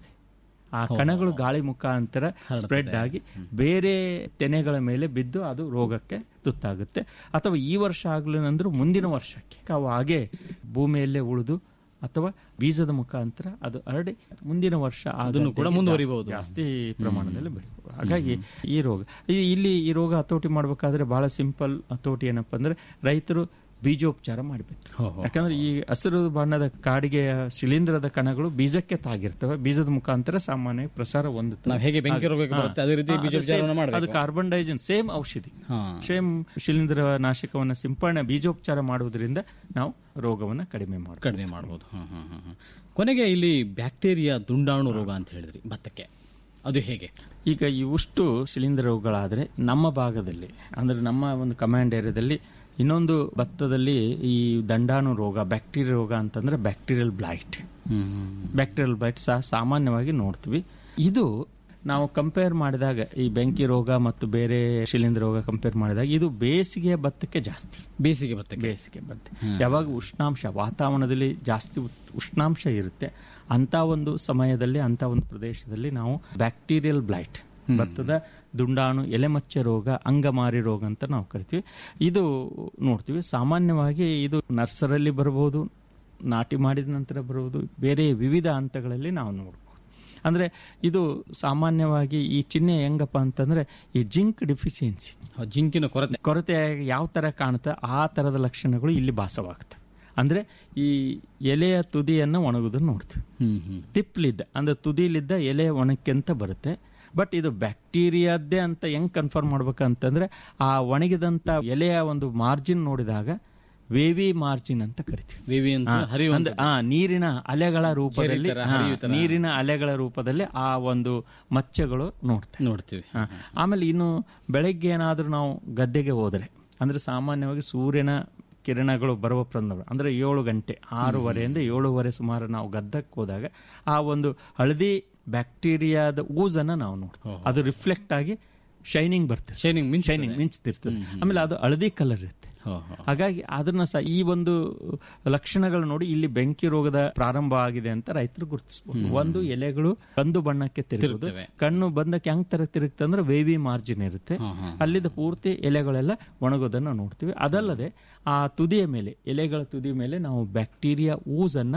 ಆ ಕಣಗಳು ಗಾಳಿ ಮುಖಾಂತರ ಸ್ಪ್ರೆಡ್ ಆಗಿ ಬೇರೆ ತೆನೆಗಳ ಮೇಲೆ ಬಿದ್ದು ಅದು ರೋಗಕ್ಕೆ ತುತ್ತಾಗುತ್ತೆ ಅಥವಾ ಈ ವರ್ಷ ಆಗ್ಲಿಲ್ಲಂದ್ರೂ ಮುಂದಿನ ವರ್ಷಕ್ಕೆ ಅವು ಹಾಗೆ ಭೂಮಿಯಲ್ಲೇ ಉಳಿದು ಅಥವಾ ಬೀಜದ ಮುಖಾಂತರ ಅದು ಹರಡಿ ಮುಂದಿನ ವರ್ಷ ಅದನ್ನು ಕೂಡ ಆಗಂತೆಗೆ ಮುಂದುವರಿಬಹುದು. ಜಾಸ್ತಿ ಪ್ರಮಾಣದಲ್ಲಿ ಬೆಳಿಬಹುದು ಹಾಗಾಗಿ ಈ ರೋಗ ಈ- ಇಲ್ಲಿ ಈ ರೋಗ ಹತೋಟಿ ಮಾಡಬೇಕಾದ್ರೆ ಬಹಳ ಸಿಂಪಲ್ ಹತೋಟಿ ಏನಪ್ಪಾ ಅಂದ್ರೆ ರೈತರು ಬೀಜೋಪಚಾರ ಮಾಡಬೇಕು ಹೋ, ಹೋ. ಯಾಕಂದ್ರೆ ಈ ಹಸಿರು ಬಣ್ಣದ ಕಾಡಿಗೆಯ ಶಿಲೀಂಧ್ರದ ಕಣಗಳು ಬೀಜಕ್ಕೆ ತಾಗಿರ್ತವೆ ಬೀಜದ ಮುಖಾಂತರ ಸಾಮಾನ್ಯ ಪ್ರಸಾರ ಹೊಂದುತ್ತವೆ ನಾವ್ ಹೇಗೆ ಬೆಂಕಿ ರೋಗಕ್ಕೆ ಹಾ. ಬರುತ್ತೆ ಅದೇ ರೀತಿ ಹಾ, ಅದು ಬೀಜೋಪಚಾರವನ್ನು same- ಮಾಡಬೇಕು ಅದು ಕಾರ್ಬನ್ ಡೈಜನ್ ಸೇಮ್ ಔಷಧಿ ಹಾ ಸೇಮ್ ಶಿಲೀಂಧ್ರ ನಾಶಕವನ್ನು ಸಿಂಪಡಣೆ ಬೀಜೋಪಚಾರ ಮಾಡುವುದರಿಂದ ನಾವು ರೋಗವನ್ನು ಕಡಿಮೆ ಮಾಡ್ತೀವಿ ಕಡಿಮೆ ಮಾಡ್ಬೋದು ಹ್ಮ್, ಹ್ಮ್, ಹ್ಮ್, ಹ್ಮ್. ಕೊನೆಗೆ ಇಲ್ಲಿ ಬ್ಯಾಕ್ಟೀರಿಯಾ ದುಂಡಾಣು ರೋಗ ಅಂತ ಹೇಳಿದ್ರಿ ಭತ್ತಕ್ಕೆ ಅದು ಹೇಗೆ ಈಗ ಇವುಷ್ಟು ಶಿಲೀಂಧ್ರ ರೋಗಗಳಾದರೆ ನಮ್ಮ ಭಾಗದಲ್ಲಿ ಅಂದರೆ ನಮ್ಮ ಒಂದು ಕಮಾಂಡ್ ಏರಿಯಾದಲ್ಲಿ ಇನ್ನೊಂದು ಭತ್ತದಲ್ಲಿ ಈ ದಂಡಾಣು ರೋಗ ಬ್ಯಾಕ್ಟೀರಿಯಾ ರೋಗ ಅಂತಂದ್ರೆ ಬ್ಯಾಕ್ಟೀರಿಯಲ್ ಬ್ಲೈಟ್ ಬ್ಯಾಕ್ಟೀರಿಯಲ್ ಬ್ಲೈಟ್ ಸಹ ಸಾಮಾನ್ಯವಾಗಿ ನೋಡ್ತೀವಿ ಇದು ನಾವು ಕಂಪೇರ್ ಮಾಡಿದಾಗ ಈ ಬೆಂಕಿ ರೋಗ ಮತ್ತು ಬೇರೆ ಶಿಲೀಂಧ್ರ ರೋಗ ಕಂಪೇರ್ ಮಾಡಿದಾಗ ಇದು ಬೇಸಿಗೆ ಭತ್ತಕ್ಕೆ ಜಾಸ್ತಿ ಬೇಸಿಗೆ ಭತ್ತಕ್ಕೆ ಬೇಸಿಗೆ ಭತ್ತ ಯಾವಾಗ ಉಷ್ಣಾಂಶ ವಾತಾವರಣದಲ್ಲಿ ಜಾಸ್ತಿ ಉತ್- ಉಷ್ಣಾಂಶ ಇರುತ್ತೆ ಅಂತ ಒಂದು ಸಮಯದಲ್ಲಿ ಅಂತ ಒಂದು ಪ್ರದೇಶದಲ್ಲಿ ನಾವು ಬ್ಯಾಕ್ಟೀರಿಯಲ್ ಬ್ಲೈಟ್ ಭತ್ತದ ದುಂಡಾಣು ಎಲೆಮಚ್ಚೆ ರೋಗ ಅಂಗಮಾರಿ ರೋಗ ಅಂತ ನಾವು ಕರಿತೀವಿ ಇದು ನೋಡ್ತೀವಿ ಸಾಮಾನ್ಯವಾಗಿ ಇದು ನರ್ಸರಲ್ಲಿ ಬರಬಹುದು ನಾಟಿ ಮಾಡಿದ ನಂತರ ಬರುವುದು ಬೇರೆ ವಿವಿಧ ಹಂತಗಳಲ್ಲಿ ನಾವು ನೋಡ್ಬೋದು ಅಂದರೆ ಇದು ಸಾಮಾನ್ಯವಾಗಿ ಈ ಚಿಹ್ನೆ ಹೆಂಗಪ್ಪ ಅಂತಂದ್ರೆ ಈ ಜಿಂಕ್ ಡಿಫಿಷಿಯನ್ಸಿ ಆ ಜಿಂಕಿನ ಕೊರತೆ ಕೊರತೆ ಯಾವ ಥರ ಕಾಣುತ್ತೆ ಆ ಥರದ ಲಕ್ಷಣಗಳು ಇಲ್ಲಿ ಭಾಸವಾಗ್ತವೆ ಅಂದರೆ ಈ ಎಲೆಯ ತುದಿಯನ್ನು ಒಣಗುವುದನ್ನು ನೋಡ್ತೀವಿ ಹ್ಮ್ ಹ್ಮ್ ಟಿಪ್ಲಿದ್ದ ಅಂದರೆ ತುದಿಲಿದ್ದ ಎಲೆ ಒಣಕ್ಕೆಂತ ಬರುತ್ತೆ ಬಟ್ ಇದು ಬ್ಯಾಕ್ಟೀರಿಯಾದ್ದೇ ಅಂತ ಹೆಂಗ್ ಕನ್ಫರ್ಮ್ ಮಾಡ್ಬೇಕಂತಂದ್ರೆ ಆ ಒಣಗಿದಂಥ ಎಲೆಯ ಒಂದು ಮಾರ್ಜಿನ್ ನೋಡಿದಾಗ ವೇವಿ ಮಾರ್ಜಿನ್ ಅಂತ ಕರಿತೀವಿ ವಿವಿ ಅಂತ ಆ, ಹರಿಯುವ ಅಂದ್ರೆ ಆ ನೀರಿನ ಅಲೆಗಳ ರೂಪದಲ್ಲಿ ತರ, ಹಾ, ಹರಿಯೋ ತರ. ನೀರಿನ ಅಲೆಗಳ ರೂಪದಲ್ಲಿ ಆ ಒಂದು ಮಚ್ಚೆಗಳು ನೋಡ್ತೇವೆ ನೋಡ್ತೀವಿ ಹಾ. ಆಮೇಲೆ ಇನ್ನು ಬೆಳಗ್ಗೆ ಏನಾದರೂ ನಾವು ಗದ್ದೆಗೆ ಹೋದರೆ ಅಂದ್ರೆ ಸಾಮಾನ್ಯವಾಗಿ ಸೂರ್ಯನ ಕಿರಣಗಳು ಬರುವ ಸಂದರ್ಭ ಅಂದ್ರೆ ಏಳು ಗಂಟೆ ಆರೂವರೆಯಿಂದ ಏಳುವರೆ ಸುಮಾರು ನಾವು ಗದ್ದಕ್ಕೆ ಹೋದಾಗ ಆ ಒಂದು ಹಳದಿ ಬ್ಯಾಕ್ಟೀರಿಯಾದ ಊಸನ್ನ ನಾವು ನೋಡ್ತೀವಿ ಅದು ರಿಫ್ಲೆಕ್ಟ್ ಆಗಿ ಶೈನಿಂಗ್ ಬರ್ತದೆ ಶೈನಿಂಗ್ ಮಿಂಚ್ ಶೈನಿಂಗ್ ಮಿಂಚ್ತಿರ್ತದೆ ಆಮೇಲೆ ಅದು ಹಳದಿ ಕಲರ್ ಇರುತ್ತೆ ಹೋ, ಹೋ. ಹಾಗಾಗಿ ಅದನ್ನ ಸಹ ಈ ಒಂದು ಲಕ್ಷಣಗಳು ನೋಡಿ ಇಲ್ಲಿ ಬೆಂಕಿ ರೋಗದ ಪ್ರಾರಂಭ ಆಗಿದೆ ಅಂತ ರೈತರು ಗುರುತಿಸಬಹುದು ಒಂದು ಎಲೆಗಳು ಕಂದು ಬಣ್ಣಕ್ಕೆ ತಿರುಗುವುದು ತಿರುಗ್ತವೆ. ಕಣ್ಣು ಬಂದಕ್ಕೆ ಹೆಂಗ್ ತರ ತಿರುಗುತ್ತೆ ಅಂದ್ರೆ ವೇವಿ ಮಾರ್ಜಿನ್ ಇರುತ್ತೆ ಹಾ, ಹಾ. ಅಲ್ಲಿದ್ದ ಪೂರ್ತಿ ಎಲೆಗಳೆಲ್ಲ ಒಣಗೋದನ್ನ ನೋಡ್ತೀವಿ ಅದಲ್ಲದೆ ಆ ತುದಿಯ ಮೇಲೆ ಎಲೆಗಳ ತುದಿಯ ಮೇಲೆ ನಾವು ಬ್ಯಾಕ್ಟೀರಿಯಾ ಊಸನ್ನ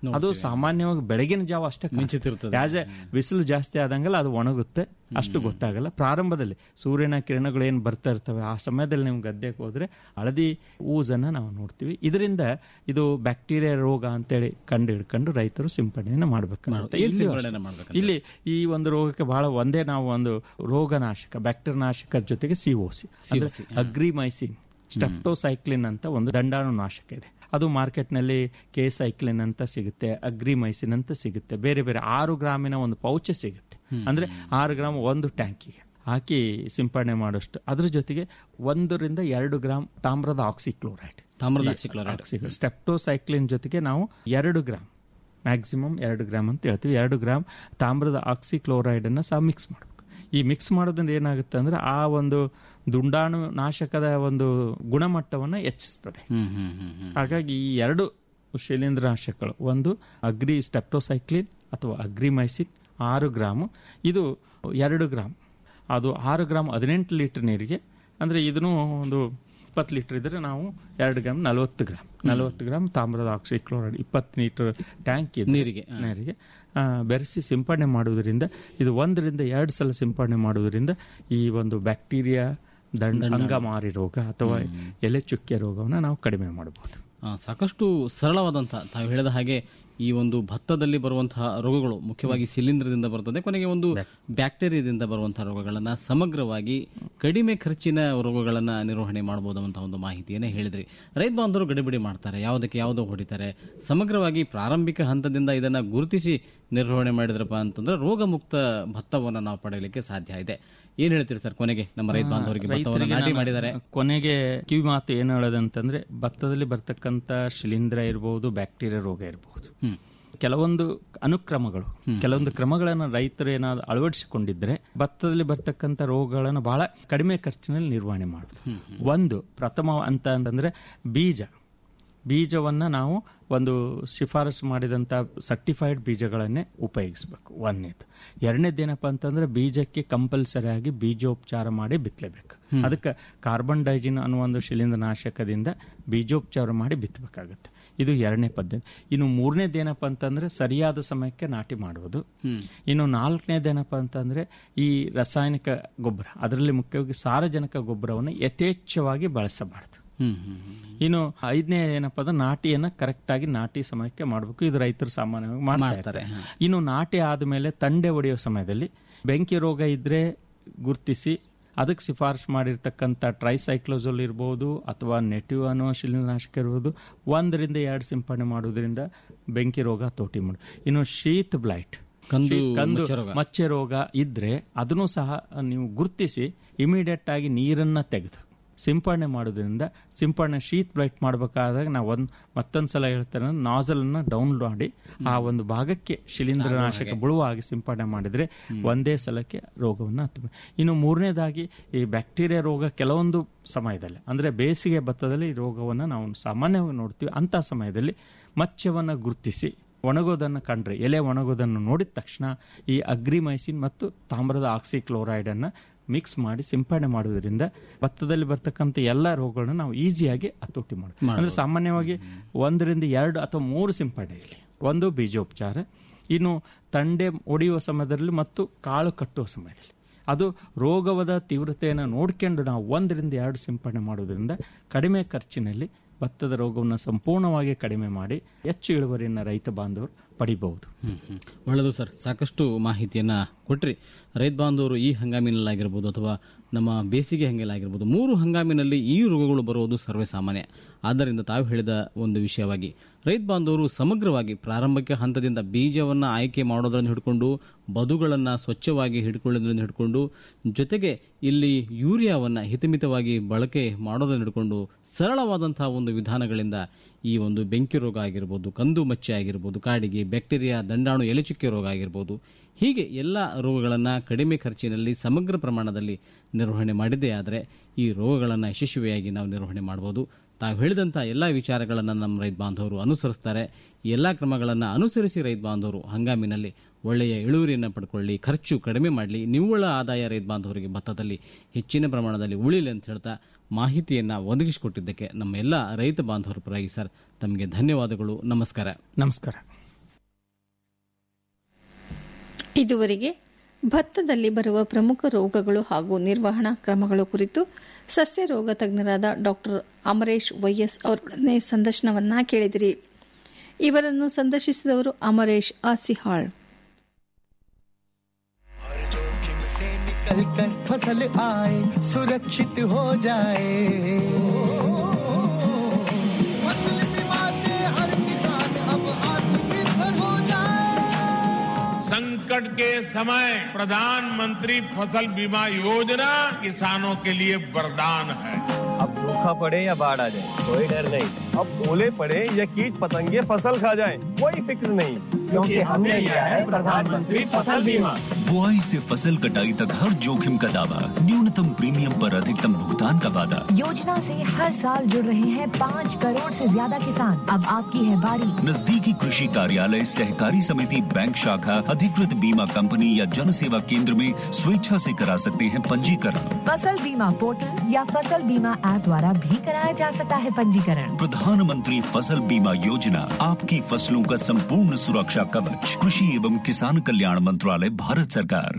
ಅದು ಸಾಮಾನ್ಯವಾಗಿ ಬೆಳಗಿನ ಜಾವ ಅಷ್ಟೇ ಮಿಂಚುತ್ತಿರ್ತದೆ. ಆಸ್ ಎ ಬಿಸಿಲು ಜಾಸ್ತಿ ಆದಂಗೆಲ್ಲ ಅದು ಒಣಗುತ್ತೆ ಅಷ್ಟು ಗೊತ್ತಾಗಲ್ಲ ಪ್ರಾರಂಭದಲ್ಲಿ ಸೂರ್ಯನ ಕಿರಣಗಳು ಏನು ಬರ್ತಾ ಇರ್ತವೆ ಆ ಸಮಯದಲ್ಲಿ ನೀವು ಗದ್ದೆಗೆ ಹೋದ್ರೆ ಹಳದಿ ಊಸನ್ನ ನಾವು ನೋಡ್ತೀವಿ ಇದರಿಂದ ಇದು ಬ್ಯಾಕ್ಟೀರಿಯಾ ರೋಗ ಅಂತೇಳಿ ಕಂಡು ಹಿಡ್ಕೊಂಡು ರೈತರು ಸಿಂಪಡಣೆಯನ್ನು ಮಾಡಬೇಕಾಗುತ್ತೆ ಏನ್ ಇಲ್ಲಿಯೂ ಸಿಂಪಡಣೆ ಅಷ್ಟೇ. ಮಾಡ್ಬೇಕಂತ? ಇಲ್ಲಿ ಈ ಒಂದು ರೋಗಕ್ಕೆ ಬಹಳ ಒಂದೇ ನಾವು ಒಂದು ರೋಗನಾಶಕ ಬ್ಯಾಕ್ಟೀರಿಯಾ ನಾಶಕ ಜೊತೆಗೆ ಸಿಒಸಿ ಅಗ್ರಿಮೈಸಿನ್ ಸ್ಟೆಪ್ಟೋಸೈಕ್ಲಿನ್ ಅಂತ ಒಂದು ದಂಡಾಣು ನಾಶಕ ಇದೆ ಅದು ಮಾರ್ಕೆಟ್ನಲ್ಲಿ ಕೆ ಸೈಕ್ಲಿನ್ ಅಂತ ಸಿಗುತ್ತೆ ಅಗ್ರಿಮೈಸಿನ್ ಅಂತ ಸಿಗುತ್ತೆ ಬೇರೆ ಬೇರೆ ಆರು ಗ್ರಾಮಿನ ಒಂದು ಪೌಚ್ ಸಿಗುತ್ತೆ ಅಂದ್ರೆ ಆರು ಗ್ರಾಮ್ ಒಂದು ಟ್ಯಾಂಕಿಗೆ ಹಾಕಿ ಸಿಂಪಡಣೆ ಮಾಡೋಷ್ಟು ಅದ್ರ ಜೊತೆಗೆ ಒಂದರಿಂದ ಎರಡು ಗ್ರಾಮ್ ತಾಮ್ರದ ಆಕ್ಸಿಕ್ಲೋರೈಡ್ ತಾಮ್ರದ ಆಕ್ಸಿಕ್ಲೋರೈಡ್. ಸ್ಟೆಪ್ಟೋಸೈಕ್ಲಿನ್ ಜೊತೆಗೆ ನಾವು ಎರಡು ಗ್ರಾಮ್ ಮ್ಯಾಕ್ಸಿಮಮ್ ಎರಡು ಗ್ರಾಮ್ ಅಂತ ಹೇಳ್ತೀವಿ ಎರಡು ಗ್ರಾಮ್ ತಾಮ್ರದ ಆಕ್ಸಿಕ್ಲೋರೈಡ್ ಅನ್ನ ಸಹ ಮಿಕ್ಸ್ ಮಾಡಬೇಕು ಈ ಮಿಕ್ಸ್ ಮಾಡೋದ್ರಿಂದ ಏನಾಗುತ್ತೆ ಅಂದ್ರೆ ಆ ಒಂದು ದುಂಡಾಣು ನಾಶಕದ ಒಂದು ಗುಣಮಟ್ಟವನ್ನು ಹೆಚ್ಚಿಸ್ತದೆ ಹ್ಮ್ ಹ್ಮ್ ಹ್ಮ್ ಹ್ಮ್ ಹಾಗಾಗಿ ಈ ಎರಡು ಶಿಲೀಂಧ್ರನಾಶಕಗಳು ಒಂದು ಅಗ್ರಿ ಸ್ಟೆಪ್ಟೋಸೈಕ್ಲಿನ್ ಅಥವಾ ಅಗ್ರಿಮೈಸಿನ್ ಆರು ಗ್ರಾಮು ಇದು ಎರಡು ಗ್ರಾಮ್ ಅದು ಆರು ಗ್ರಾಮ್ ಹದಿನೆಂಟು ಲೀಟರ್ ನೀರಿಗೆ ಅಂದರೆ ಇದನ್ನು ಒಂದು ಇಪ್ಪತ್ತು ಲೀಟರ್ ಇದ್ದರೆ ನಾವು ಎರಡು ಗ್ರಾಮ್ ನಲವತ್ತು ಗ್ರಾಮ್ ನಲವತ್ತು ಗ್ರಾಮ್ ತಾಮ್ರದ ಆಕ್ಸಿಕ್ಲೋರೈಡ್ ಇಪ್ಪತ್ತು ಲೀಟರ್ ಟ್ಯಾಂಕ್ ಇದೆ ನೀರಿಗೆ, ಹಾ. ನೀರಿಗೆ ಆ, ಬೆರೆಸಿ ಸಿಂಪಡಣೆ ಮಾಡುವುದರಿಂದ ಇದು ಒಂದರಿಂದ ಎರಡು ಸಲ ಸಿಂಪಡಣೆ ಮಾಡುವುದರಿಂದ ಈ ಒಂದು ಬ್ಯಾಕ್ಟೀರಿಯಾ ದಂಡ ಅಂಗಮಾರಿ ರೋಗ ಅಥವಾ ಎಲೆ ಚುಕ್ಕೆ ರೋಗವನ್ನು ನಾವು ಕಡಿಮೆ ಮಾಡಬಹುದು ಆ, ಸಾಕಷ್ಟು ಸರಳವಾದಂತಹ ತಾವು ಹೇಳಿದ ಹಾಗೆ ಈ ಒಂದು ಭತ್ತದಲ್ಲಿ ಬರುವಂತಹ ರೋಗಗಳು ಮುಖ್ಯವಾಗಿ ಶಿಲೀಂಧ್ರದಿಂದ ಬರ್ತದೆ ಕೊನೆಗೆ ಒಂದು ಬ್ಯಾಕ್ಟೀರಿಯಾದಿಂದ ಬರುವಂತಹ ರೋಗಗಳನ್ನ ಸಮಗ್ರವಾಗಿ ಕಡಿಮೆ ಖರ್ಚಿನ ರೋಗಗಳನ್ನ ನಿರ್ವಹಣೆ ಮಾಡಬಹುದು ಅಂತ ಒಂದು ಮಾಹಿತಿಯನ್ನ ಹೇಳಿದ್ರಿ ರೈತ ಬಾಂಧವರು ಗಡಿಬಿಡಿ ಮಾಡ್ತಾರೆ ಯಾವುದಕ್ಕೆ ಯಾವುದೋ ಹೊಡಿತಾರೆ ಸಮಗ್ರವಾಗಿ ಪ್ರಾರಂಭಿಕ ಹಂತದಿಂದ ಇದನ್ನ ಗುರುತಿಸಿ ನಿರ್ವಹಣೆ ಮಾಡಿದ್ರಪ್ಪ ಅಂತಂದ್ರೆ ರೋಗ ಮುಕ್ತ ಭತ್ತವನ್ನ ನಾವು ಪಡೆಯಲಿಕ್ಕೆ ಸಾಧ್ಯ ಇದೆ ಏನ್ ಹೇಳ್ತೀರಿ ಸರ್ ಕೊನೆಗೆ ನಮ್ಮ ರೈತ ಬಾಂಧವರಿಗೆ ಭತ್ತವನ್ನ ರೈತರಿಗೆ ನಾಟಿ ನಾನು ಮಾಡಿದ್ದಾರೆ ಕೊನೆಗೆ ಕಿವಿ ಮಾತು ಏನು ಹೇಳೋದಂತಂದ್ರೆ ಭತ್ತದಲ್ಲಿ ಬರ್ತಕ್ಕಂಥ ಶಿಲೀಂಧ್ರ ಇರಬಹುದು ಬ್ಯಾಕ್ಟೀರಿಯಾ ರೋಗ ಇರಬಹುದು ಹ್ಮ್ ಕೆಲವೊಂದು ಅನುಕ್ರಮಗಳು ಕೆಲವೊಂದು ಕ್ರಮಗಳನ್ನು ರೈತರು ಏನಾದ್ರು ಅಳವಡಿಸಿಕೊಂಡಿದ್ರೆ ಭತ್ತದಲ್ಲಿ ಬರ್ತಕ್ಕಂಥ ರೋಗಗಳನ್ನು ಬಹಳ ಕಡಿಮೆ ಖರ್ಚಿನಲ್ಲಿ ನಿರ್ವಹಣೆ ಮಾಡುದು ಒಂದು ಪ್ರಥಮ ಅಂತ ಅಂತಂದ್ರೆ ಬೀಜ ಬೀಜವನ್ನು ನಾವು ಒಂದು ಶಿಫಾರಸು ಮಾಡಿದಂಥ ಸರ್ಟಿಫೈಡ್ ಬೀಜಗಳನ್ನೇ ಉಪಯೋಗಿಸ್ಬೇಕು ಒಂದನೇದು ಎರಡನೇದೇನಪ್ಪ ಅಂತಂದ್ರೆ ಬೀಜಕ್ಕೆ ಕಂಪಲ್ಸರಿ ಆಗಿ ಬೀಜೋಪಚಾರ ಮಾಡಿ ಬಿತ್ತಲೇಬೇಕು ಅದಕ್ಕೆ ಕಾರ್ಬನ್ ಡೈಜಿನ್ ಅನ್ನುವ ಒಂದು ಶಿಲೀಂಧ್ರನಾಶಕದಿಂದ ಬೀಜೋಪಚಾರ ಮಾಡಿ ಬಿತ್ತಬೇಕಾಗುತ್ತೆ ಇದು ಎರಡನೇ ಪದ್ಧತಿ ಇನ್ನು ಮೂರನೇದೇನಪ್ಪ ಅಂತಂದ್ರೆ ಸರಿಯಾದ ಸಮಯಕ್ಕೆ ನಾಟಿ ಮಾಡುವುದು ಇನ್ನು ನಾಲ್ಕನೇದೇನಪ್ಪ ಅಂತಂದ್ರೆ ಈ ರಾಸಾಯನಿಕ ಗೊಬ್ಬರ ಅದರಲ್ಲಿ ಮುಖ್ಯವಾಗಿ ಸಾರಜನಕ ಗೊಬ್ಬರವನ್ನು ಯಥೇಚ್ಛವಾಗಿ ಬಳಸಬಾರದು ಹ್ಮ್ ಹ್ಮ್ ಹ್ಮ್ ಇನ್ನು ಐದನೇ ಏನಪ್ಪ ಅಂದ್ರೆ ನಾಟಿಯನ್ನ ಕರೆಕ್ಟ್ ಆಗಿ ನಾಟಿ ಸಮಯಕ್ಕೆ ಮಾಡಬೇಕು ಇದು ರೈತರು ಸಾಮಾನ್ಯವಾಗಿ ಮಾಡ್ತಾ ಇರ್ತಾರೆ ಇನ್ನು ನಾಟಿ ಆದ್ಮೇಲೆ ತಂಡೆ ಹೊಡೆಯುವ ಸಮಯದಲ್ಲಿ ಬೆಂಕಿ ರೋಗ ಇದ್ರೆ ಗುರುತಿಸಿ ಅದಕ್ಕೆ ಶಿಫಾರಸು ಮಾಡಿರ್ತಕ್ಕಂಥ ಟ್ರೈಸೈಕ್ಲೋಸೋಲ್ ಇರ್ಬೋದು ಅಥವಾ ನೆಟಿವ್ ಅನ್ನೋ ಶಿಲೀಂಧ್ರನಾಶಕ ಇರ್ಬೋದು ಒಂದರಿಂದ ಎರಡು ಸಿಂಪಡಣೆ ಮಾಡೋದ್ರಿಂದ ಬೆಂಕಿ ರೋಗ ತೋಟಿ ಮಾಡು ಇನ್ನು ಶೀತ್ ಬ್ಲೈಟ್ ಕಂದು ಶೀತ್- ಕಂದು ಮಚ್ಚೆ ರೋಗ. ಮಚ್ಚೆ ರೋಗ ಇದ್ರೆ ಅದನ್ನು ಸಹ ನೀವು ಗುರುತಿಸಿ ಇಮಿಡಿಯೇಟ್ ಆಗಿ ನೀರನ್ನ ತೆಗೆದು ಸಿಂಪಡಣೆ ಮಾಡೋದ್ರಿಂದ ಸಿಂಪಡಣೆ ಶೀತ್ ಬ್ಲೈಟ್ ಮಾಡಬೇಕಾದಾಗ ನಾವು ಒಂದು ಮತ್ತೊಂದು ಸಲ ಹೇಳ್ತಾರೆ ನಾಸಲನ್ನ ಡೌನ್ ಮಾಡಿ ಆ ಒಂದು ಭಾಗಕ್ಕೆ ಶಿಲೀಂಧ್ರನಾಶಕ ಬುಳುವ ಹಾಗೆ ಸಿಂಪಡಣೆ ಮಾಡಿದ್ರೆ ಒಂದೇ ಸಲಕ್ಕೆ ರೋಗವನ್ನು ಹತ್ತ ಇನ್ನು ಮೂರನೇದಾಗಿ ಈ ಬ್ಯಾಕ್ಟೀರಿಯಾ ರೋಗ ಕೆಲವೊಂದು ಸಮಯದಲ್ಲಿ ಅಂದ್ರೆ ಬೇಸಿಗೆ ಭತ್ತದಲ್ಲಿ ಈ ರೋಗವನ್ನು ನಾವು ಸಾಮಾನ್ಯವಾಗಿ ನೋಡ್ತೀವಿ ಅಂತ ಸಮಯದಲ್ಲಿ ಮಚ್ಚವನ್ನು ಗುರುತಿಸಿ ಒಣಗೋದನ್ನು ಕಂಡ್ರೆ ಎಲೆ ಒಣಗೋದನ್ನು ನೋಡಿದ ತಕ್ಷಣ ಈ ಅಗ್ರಿಮೈಸಿನ್ ಮತ್ತು ತಾಮ್ರದ ಆಕ್ಸಿಕ್ಲೋರೈಡ್ ಅನ್ನ ಮಿಕ್ಸ್ ಮಾಡಿ ಸಿಂಪಡಣೆ ಮಾಡೋದ್ರಿಂದ ಭತ್ತದಲ್ಲಿ ಬರ್ತಕ್ಕಂಥ ಎಲ್ಲ ರೋಗಗಳನ್ನು ನಾವು ಈಸಿಯಾಗಿ ಹತೋಟಿ ಮಾಡ್ತೀವಿ ಅಂದ್ರೆ ಸಾಮಾನ್ಯವಾಗಿ ಒಂದರಿಂದ ಎರಡು ಅಥವಾ ಮೂರು ಸಿಂಪಡಣೆಯಲ್ಲಿ ಒಂದು ಬೀಜೋಪಚಾರ ಇನ್ನು ತಂಡೆ ಒಡೆಯುವ ಸಮಯದಲ್ಲಿ ಮತ್ತು ಕಾಳು ಕಟ್ಟುವ ಸಮಯದಲ್ಲಿ ಅದು ರೋಗದ ತೀವ್ರತೆಯನ್ನು ನೋಡ್ಕೊಂಡು ನಾವು ಒಂದರಿಂದ ಎರಡು ಸಿಂಪಡಣೆ ಮಾಡೋದ್ರಿಂದ ಕಡಿಮೆ ಖರ್ಚಿನಲ್ಲಿ ಭತ್ತದ ರೋಗವನ್ನು ಸಂಪೂರ್ಣವಾಗಿ ಕಡಿಮೆ ಮಾಡಿ ಹೆಚ್ಚು ಇಳುವರಿಯನ್ನು ರೈತ ಬಾಂಧವರು ಪಡಿಬಹುದು ಹ್ಮ್, ಹ್ಮ್. ಒಳ್ಳೆಯದು ಸರ್ ಸಾಕಷ್ಟು ಮಾಹಿತಿಯನ್ನ ಕೊಟ್ರಿ ರೈತ ಬಾಂಧವರು ಈ ಹಂಗಾಮಿನಲ್ಲಾಗಿರ್ಬೋದು ಅಥವಾ ನಮ್ಮ ಬೇಸಿಗೆ ಹಂಗಲಾಗಿರ್ಬೋದು ಮೂರು ಹಂಗಾಮಿನಲ್ಲಿ ಈ ರೋಗಗಳು ಬರುವುದು ಸರ್ವೇ ಸಾಮಾನ್ಯ ಆದ್ದರಿಂದ ತಾವು ಹೇಳಿದ ಒಂದು ವಿಷಯವಾಗಿ ರೈತ ಬಾಂಧವರು ಸಮಗ್ರವಾಗಿ ಪ್ರಾರಂಭಿಕ ಹಂತದಿಂದ ಬೀಜವನ್ನು ಆಯ್ಕೆ ಮಾಡೋದ್ರಿಂದ ಹಿಡ್ಕೊಂಡು ಬದುಗಳನ್ನು ಸ್ವಚ್ಛವಾಗಿ ಹಿಡ್ಕೊಳ್ಳೋದ್ರಿಂದ ಹಿಡ್ಕೊಂಡು ಜೊತೆಗೆ ಇಲ್ಲಿ ಯೂರಿಯಾವನ್ನು ಹಿತಮಿತವಾಗಿ ಬಳಕೆ ಮಾಡೋದನ್ನು ಹಿಡ್ಕೊಂಡು ಸರಳವಾದಂತಹ ಒಂದು ವಿಧಾನಗಳಿಂದ ಈ ಒಂದು ಬೆಂಕಿ ರೋಗ ಆಗಿರ್ಬೋದು ಕಂದು ಮಚ್ಚೆ ಆಗಿರ್ಬೋದು ಕಾಡಿಗೆ ಬ್ಯಾಕ್ಟೀರಿಯಾ ದಂಡಾಣು ಎಲೆಚುಕ್ಕೆ ರೋಗ ಆಗಿರ್ಬೋದು ಹೀಗೆ ಎಲ್ಲ ರೋಗಗಳನ್ನು ಕಡಿಮೆ ಖರ್ಚಿನಲ್ಲಿ ಸಮಗ್ರ ಪ್ರಮಾಣದಲ್ಲಿ ನಿರ್ವಹಣೆ ಮಾಡಿದ್ದೇ ಆದರೆ ಈ ರೋಗಗಳನ್ನು ಯಶಸ್ವಿಯಾಗಿ ನಾವು ನಿರ್ವಹಣೆ ಮಾಡ್ಬೋದು ತಾವು ಹೇಳಿದಂಥ ಎಲ್ಲ ವಿಚಾರಗಳನ್ನು ನಮ್ಮ ರೈತ ಬಾಂಧವರು ಅನುಸರಿಸ್ತಾರೆ ಈ ಎಲ್ಲ ಕ್ರಮಗಳನ್ನು ಅನುಸರಿಸಿ ರೈತ ಬಾಂಧವರು ಹಂಗಾಮಿನಲ್ಲಿ ಒಳ್ಳೆಯ ಇಳುವರಿಯನ್ನು ಪಡ್ಕೊಳ್ಳಿ ಖರ್ಚು ಕಡಿಮೆ ಮಾಡಲಿ ನಿವ್ವಳ ಆದಾಯ ರೈತ ಬಾಂಧವರಿಗೆ ಭತ್ತದಲ್ಲಿ ಹೆಚ್ಚಿನ ಪ್ರಮಾಣದಲ್ಲಿ ಉಳಿಲಿ ಅಂತ ಹೇಳ್ತಾ ಮಾಹಿತಿಯನ್ನು ಒದಗಿಸಿಕೊಟ್ಟಿದ್ದಕ್ಕೆ ನಮ್ಮ ಎಲ್ಲ ರೈತ ಬಾಂಧವರ ಪರವಾಗಿ ಸರ್ ತಮಗೆ ಧನ್ಯವಾದಗಳು ನಮಸ್ಕಾರ ನಮಸ್ಕಾರ ಇದುವರೆಗೆ ಭತ್ತದಲ್ಲಿ ಬರುವ ಪ್ರಮುಖ ರೋಗಗಳು ಹಾಗೂ ನಿರ್ವಹಣಾ ಕ್ರಮಗಳು ಕುರಿತು ಸಸ್ಯ ರೋಗ ತಜ್ಞರಾದ ಡಾಕ್ಟರ್ ಅಮರೇಶ್ ವೈಎಸ್ ಅವರೊಡನೆ ಸಂದರ್ಶನವನ್ನ ಕೇಳಿದಿರಿ ಇವರನ್ನು ಸಂದರ್ಶಿಸಿದವರು ಅಮರೇಶ್ ಆಸಿಹಾಳ್ जोखिम से निकल कर फसल आए सुरक्षित हो जाए फसल बीमा से हर किसान अब आत्मनिर्भर हो जाए संकट के समय प्रधानमंत्री फसल बीमा योजना किसानों के लिए वरदान है अब सूखा पड़े या बाढ़ आ जाए कोई डर नहीं अब ओले पड़े या कीट पतंगे फसल खा जाए कोई फिक्र नहीं क्योंकि हमने लिया है प्रधानमंत्री फसल बीमा बुआई से फसल कटाई तक हर जोखिम का दावा न्यूनतम प्रीमियम पर अधिकतम भुगतान का वादा योजना से हर साल जुड़ रहे हैं पाँच करोड़ से ज्यादा किसान अब आपकी है बारी नजदीकी कृषि कार्यालय सहकारी समिति बैंक शाखा अधिकृत बीमा कंपनी या जन सेवा केंद्र में स्वेच्छा से करा सकते हैं पंजीकरण फसल बीमा पोर्टल या फसल बीमा ऐप द्वारा भी कराया जा सकता है पंजीकरण प्रधानमंत्री फसल बीमा योजना आपकी फसलों का संपूर्ण सुरक्षा कवच कृषि एवं किसान कल्याण मंत्रालय भारत सरकार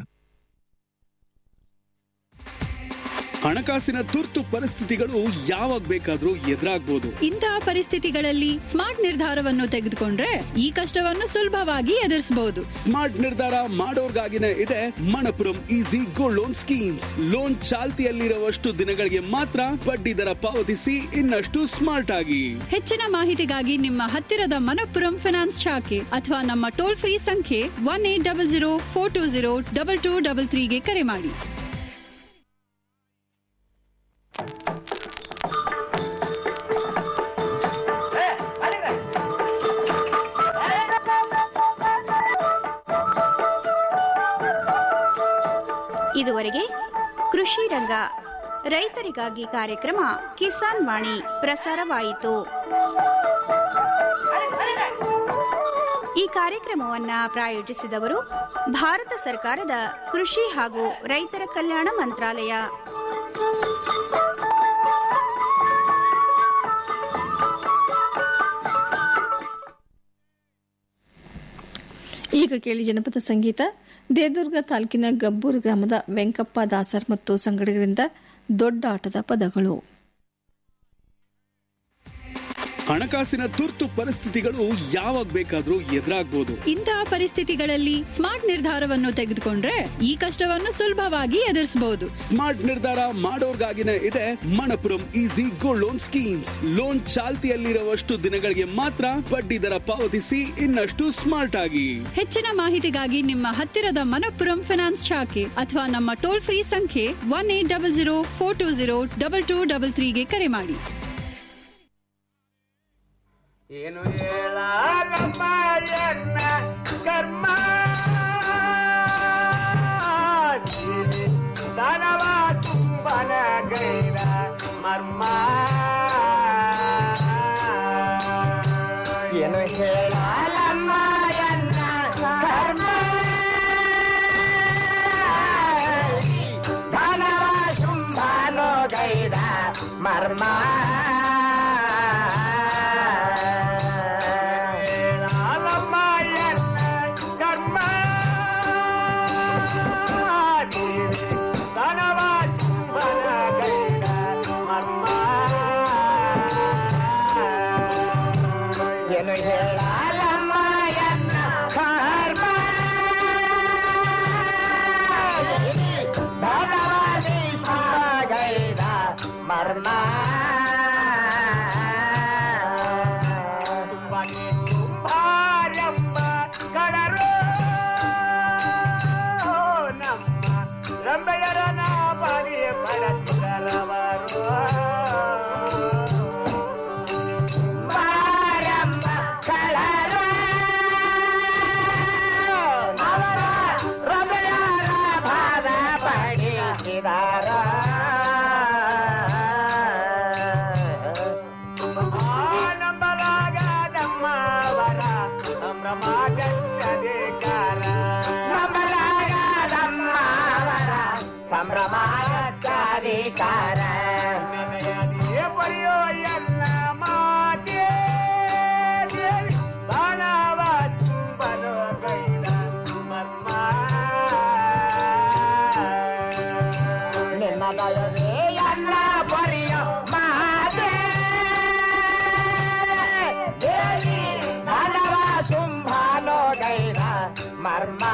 ಹಣಕಾಸಿನ ತುರ್ತು ಪರಿಸ್ಥಿತಿಗಳು ಯಾವಾಗ ಬೇಕಾದ್ರೂ ಎದುರಾಗ್ಬೋದು ಇಂತಹ ಪರಿಸ್ಥಿತಿಗಳಲ್ಲಿ ಸ್ಮಾರ್ಟ್ ನಿರ್ಧಾರವನ್ನು ತೆಗೆದುಕೊಂಡ್ರೆ ಈ ಕಷ್ಟವನ್ನು ಸುಲಭವಾಗಿ ಎದುರಿಸಬಹುದು ಸ್ಮಾರ್ಟ್ ನಿರ್ಧಾರ ಮಾಡೋರ್ಗಾಗಿನೇ ಇದೆ Manappuram easy gold loan schemes loan ಚಾಲ್ತಿಯಲ್ಲಿರುವಷ್ಟು ದಿನಗಳಿಗೆ ಮಾತ್ರ ಬಡ್ಡಿ ದರ ಪಾವತಿಸಿ ಇನ್ನಷ್ಟು ಸ್ಮಾರ್ಟ್ ಆಗಿ ಹೆಚ್ಚಿನ ಮಾಹಿತಿಗಾಗಿ ನಿಮ್ಮ ಹತ್ತಿರದ ಮನಪ್ಪುರಂ ಫಿನಾನ್ಸ್ ಶಾಖೆ ಅಥವಾ ನಮ್ಮ ಟೋಲ್ ಫ್ರೀ ಸಂಖ್ಯೆ one eight double zero four two zero double two double ತ್ರೀಗೆ ಕರೆ ಮಾಡಿ ಇದುವರೆಗೆ ಕೃಷಿ ರಂಗ ರೈತರಿಗಾಗಿ ಕಾರ್ಯಕ್ರಮ ಕಿಸಾನ್ ವಾಣಿ ಪ್ರಸಾರವಾಯಿತು ಈ ಕಾರ್ಯಕ್ರಮವನ್ನ ಪ್ರಾಯೋಜಿಸಿದವರು ಭಾರತ ಸರ್ಕಾರದ ಕೃಷಿ ಹಾಗೂ ರೈತರ ಕಲ್ಯಾಣ ಮಂತ್ರಾಲಯ ಈಗ ಕೇಳಿ ಜನಪದ ಸಂಗೀತ ದೇದುರ್ಗ ತಾಲೂಕಿನ ಗಬ್ಬೂರು ಗ್ರಾಮದ ವೆಂಕಪ್ಪ ದಾಸರ್ ಮತ್ತು ಸಂಗಡಿಗರಿಂದ ದೊಡ್ಡ ಆಟದ ಪದಗಳು ಹಣಕಾಸಿನ ತುರ್ತು ಪರಿಸ್ಥಿತಿಗಳು ಯಾವಾಗ ಬೇಕಾದ್ರೂ ಎದುರಾಗ್ಬೋದು ಇಂತಹ ಪರಿಸ್ಥಿತಿಗಳಲ್ಲಿ ಸ್ಮಾರ್ಟ್ ನಿರ್ಧಾರವನ್ನು ತೆಗೆದುಕೊಂಡ್ರೆ ಈ ಕಷ್ಟವನ್ನು ಸುಲಭವಾಗಿ ಎದುರಿಸಬಹುದು ಸ್ಮಾರ್ಟ್ ನಿರ್ಧಾರ ಮಾಡೋರ್ಗಾಗಿನೇ ಇದೆ Manappuram easy gold loan schemes loan ಚಾಲ್ತಿಯಲ್ಲಿರುವಷ್ಟು ದಿನಗಳಿಗೆ ಮಾತ್ರ ಬಡ್ಡಿ ದರ ಪಾವತಿಸಿ ಇನ್ನಷ್ಟು ಸ್ಮಾರ್ಟ್ ಆಗಿ ಹೆಚ್ಚಿನ ಮಾಹಿತಿಗಾಗಿ ನಿಮ್ಮ ಹತ್ತಿರದ ಮನಪ್ಪುರಂ ಫಿನಾನ್ಸ್ ಶಾಖೆ ಅಥವಾ ನಮ್ಮ ಟೋಲ್ ಫ್ರೀ ಸಂಖ್ಯೆ one eight double zero four two zero double two double ತ್ರೀಗೆ ಕರೆ ಮಾಡಿ ಏನು ಹೇಳಾಗಮ್ಮ ಎನ್ನ ಕರ್ಮ ದನವ ತುಂಬನ ಗೈರ ಮರ್ಮ ಏನು ಹೇಳಾಗಮ್ಮ ಎನ್ನ ಕರ್ಮ ದನವ ತುಂಬನೋ ಗೈರ ಮರ್ಮ ಏನು ಹೇಳಲಮ್ಮ ಎನ್ನ ಕರ್ಮ ಭಗವಾದಿ ಗೈದ ಮರ್ಮ ತುಂಬಾನೇ ತುಂಬಾರಮ್ಮ ಕಡರು ನಮ್ಮ ರಂಬೆಯರನ ಬಲಿಯ ಬಳಸಿದರವರು ಮಾರಮ್ಮ ಕಳರ ಅವರ ರಂಬೆಯರ ಬಾದ ಪಡಿಸಿದಾರ ನಂಬಲಾಗ ನಮ್ಮವರ ಸಂಭ್ರಮ ಗಂಟದೇಕಾರ ನಂಬಲಾಗ ನಮ್ಮವರ ಸಂಭ್ರಮ ಗಂಟದೇಕಾರ ಪಡೆಯೋ ಎಲ್ಲ ಮಾತೇ ದೇವಿ ಬಾಣವ ತುಂಬಲು ಗೈದ ಮರ್ಮ ದಯದೇ ಎಲ್ಲ ಬರಿಯ ಮಾತೆ ದೇವಿ ಮಾನವ ಶುಂಭಾನೋ ಗೈರ ಮರ್ಮ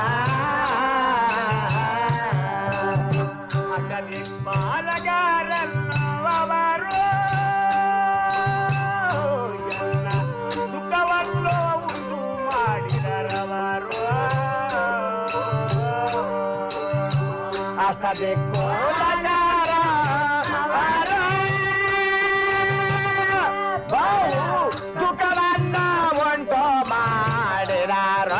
ಅಗಲಿ ಬಾಲಗಾರಲ್ಲವರು ಎಲ್ಲ ಸುಖವನ್ನು ಉಂಟು ಮಾಡಿದರವರು ಅಷ್ಟ ದಿಕ್ಕು ಬಹು ದುಃಖವನ್ನ ಉಂಟು ಮಾಡಿದಾರ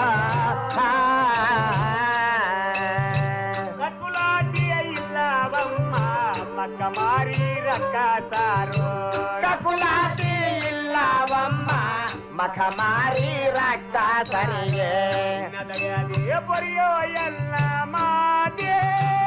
ಕಕುಲಾಟಿಯ ಇಲ್ಲವಮ್ಮ ಮಕ್ಕ ಮಾರಿ ರಕ್ಕ ಸಾರು ಕಕುಲಾಟಿ ಇಲ್ಲವಮ್ಮ ಮಖ ಮಾರಿ ರಕ್ತ ಸರಿಗೆ ಬರೆಯೋ ಎಲ್ಲ ಮಾತೆ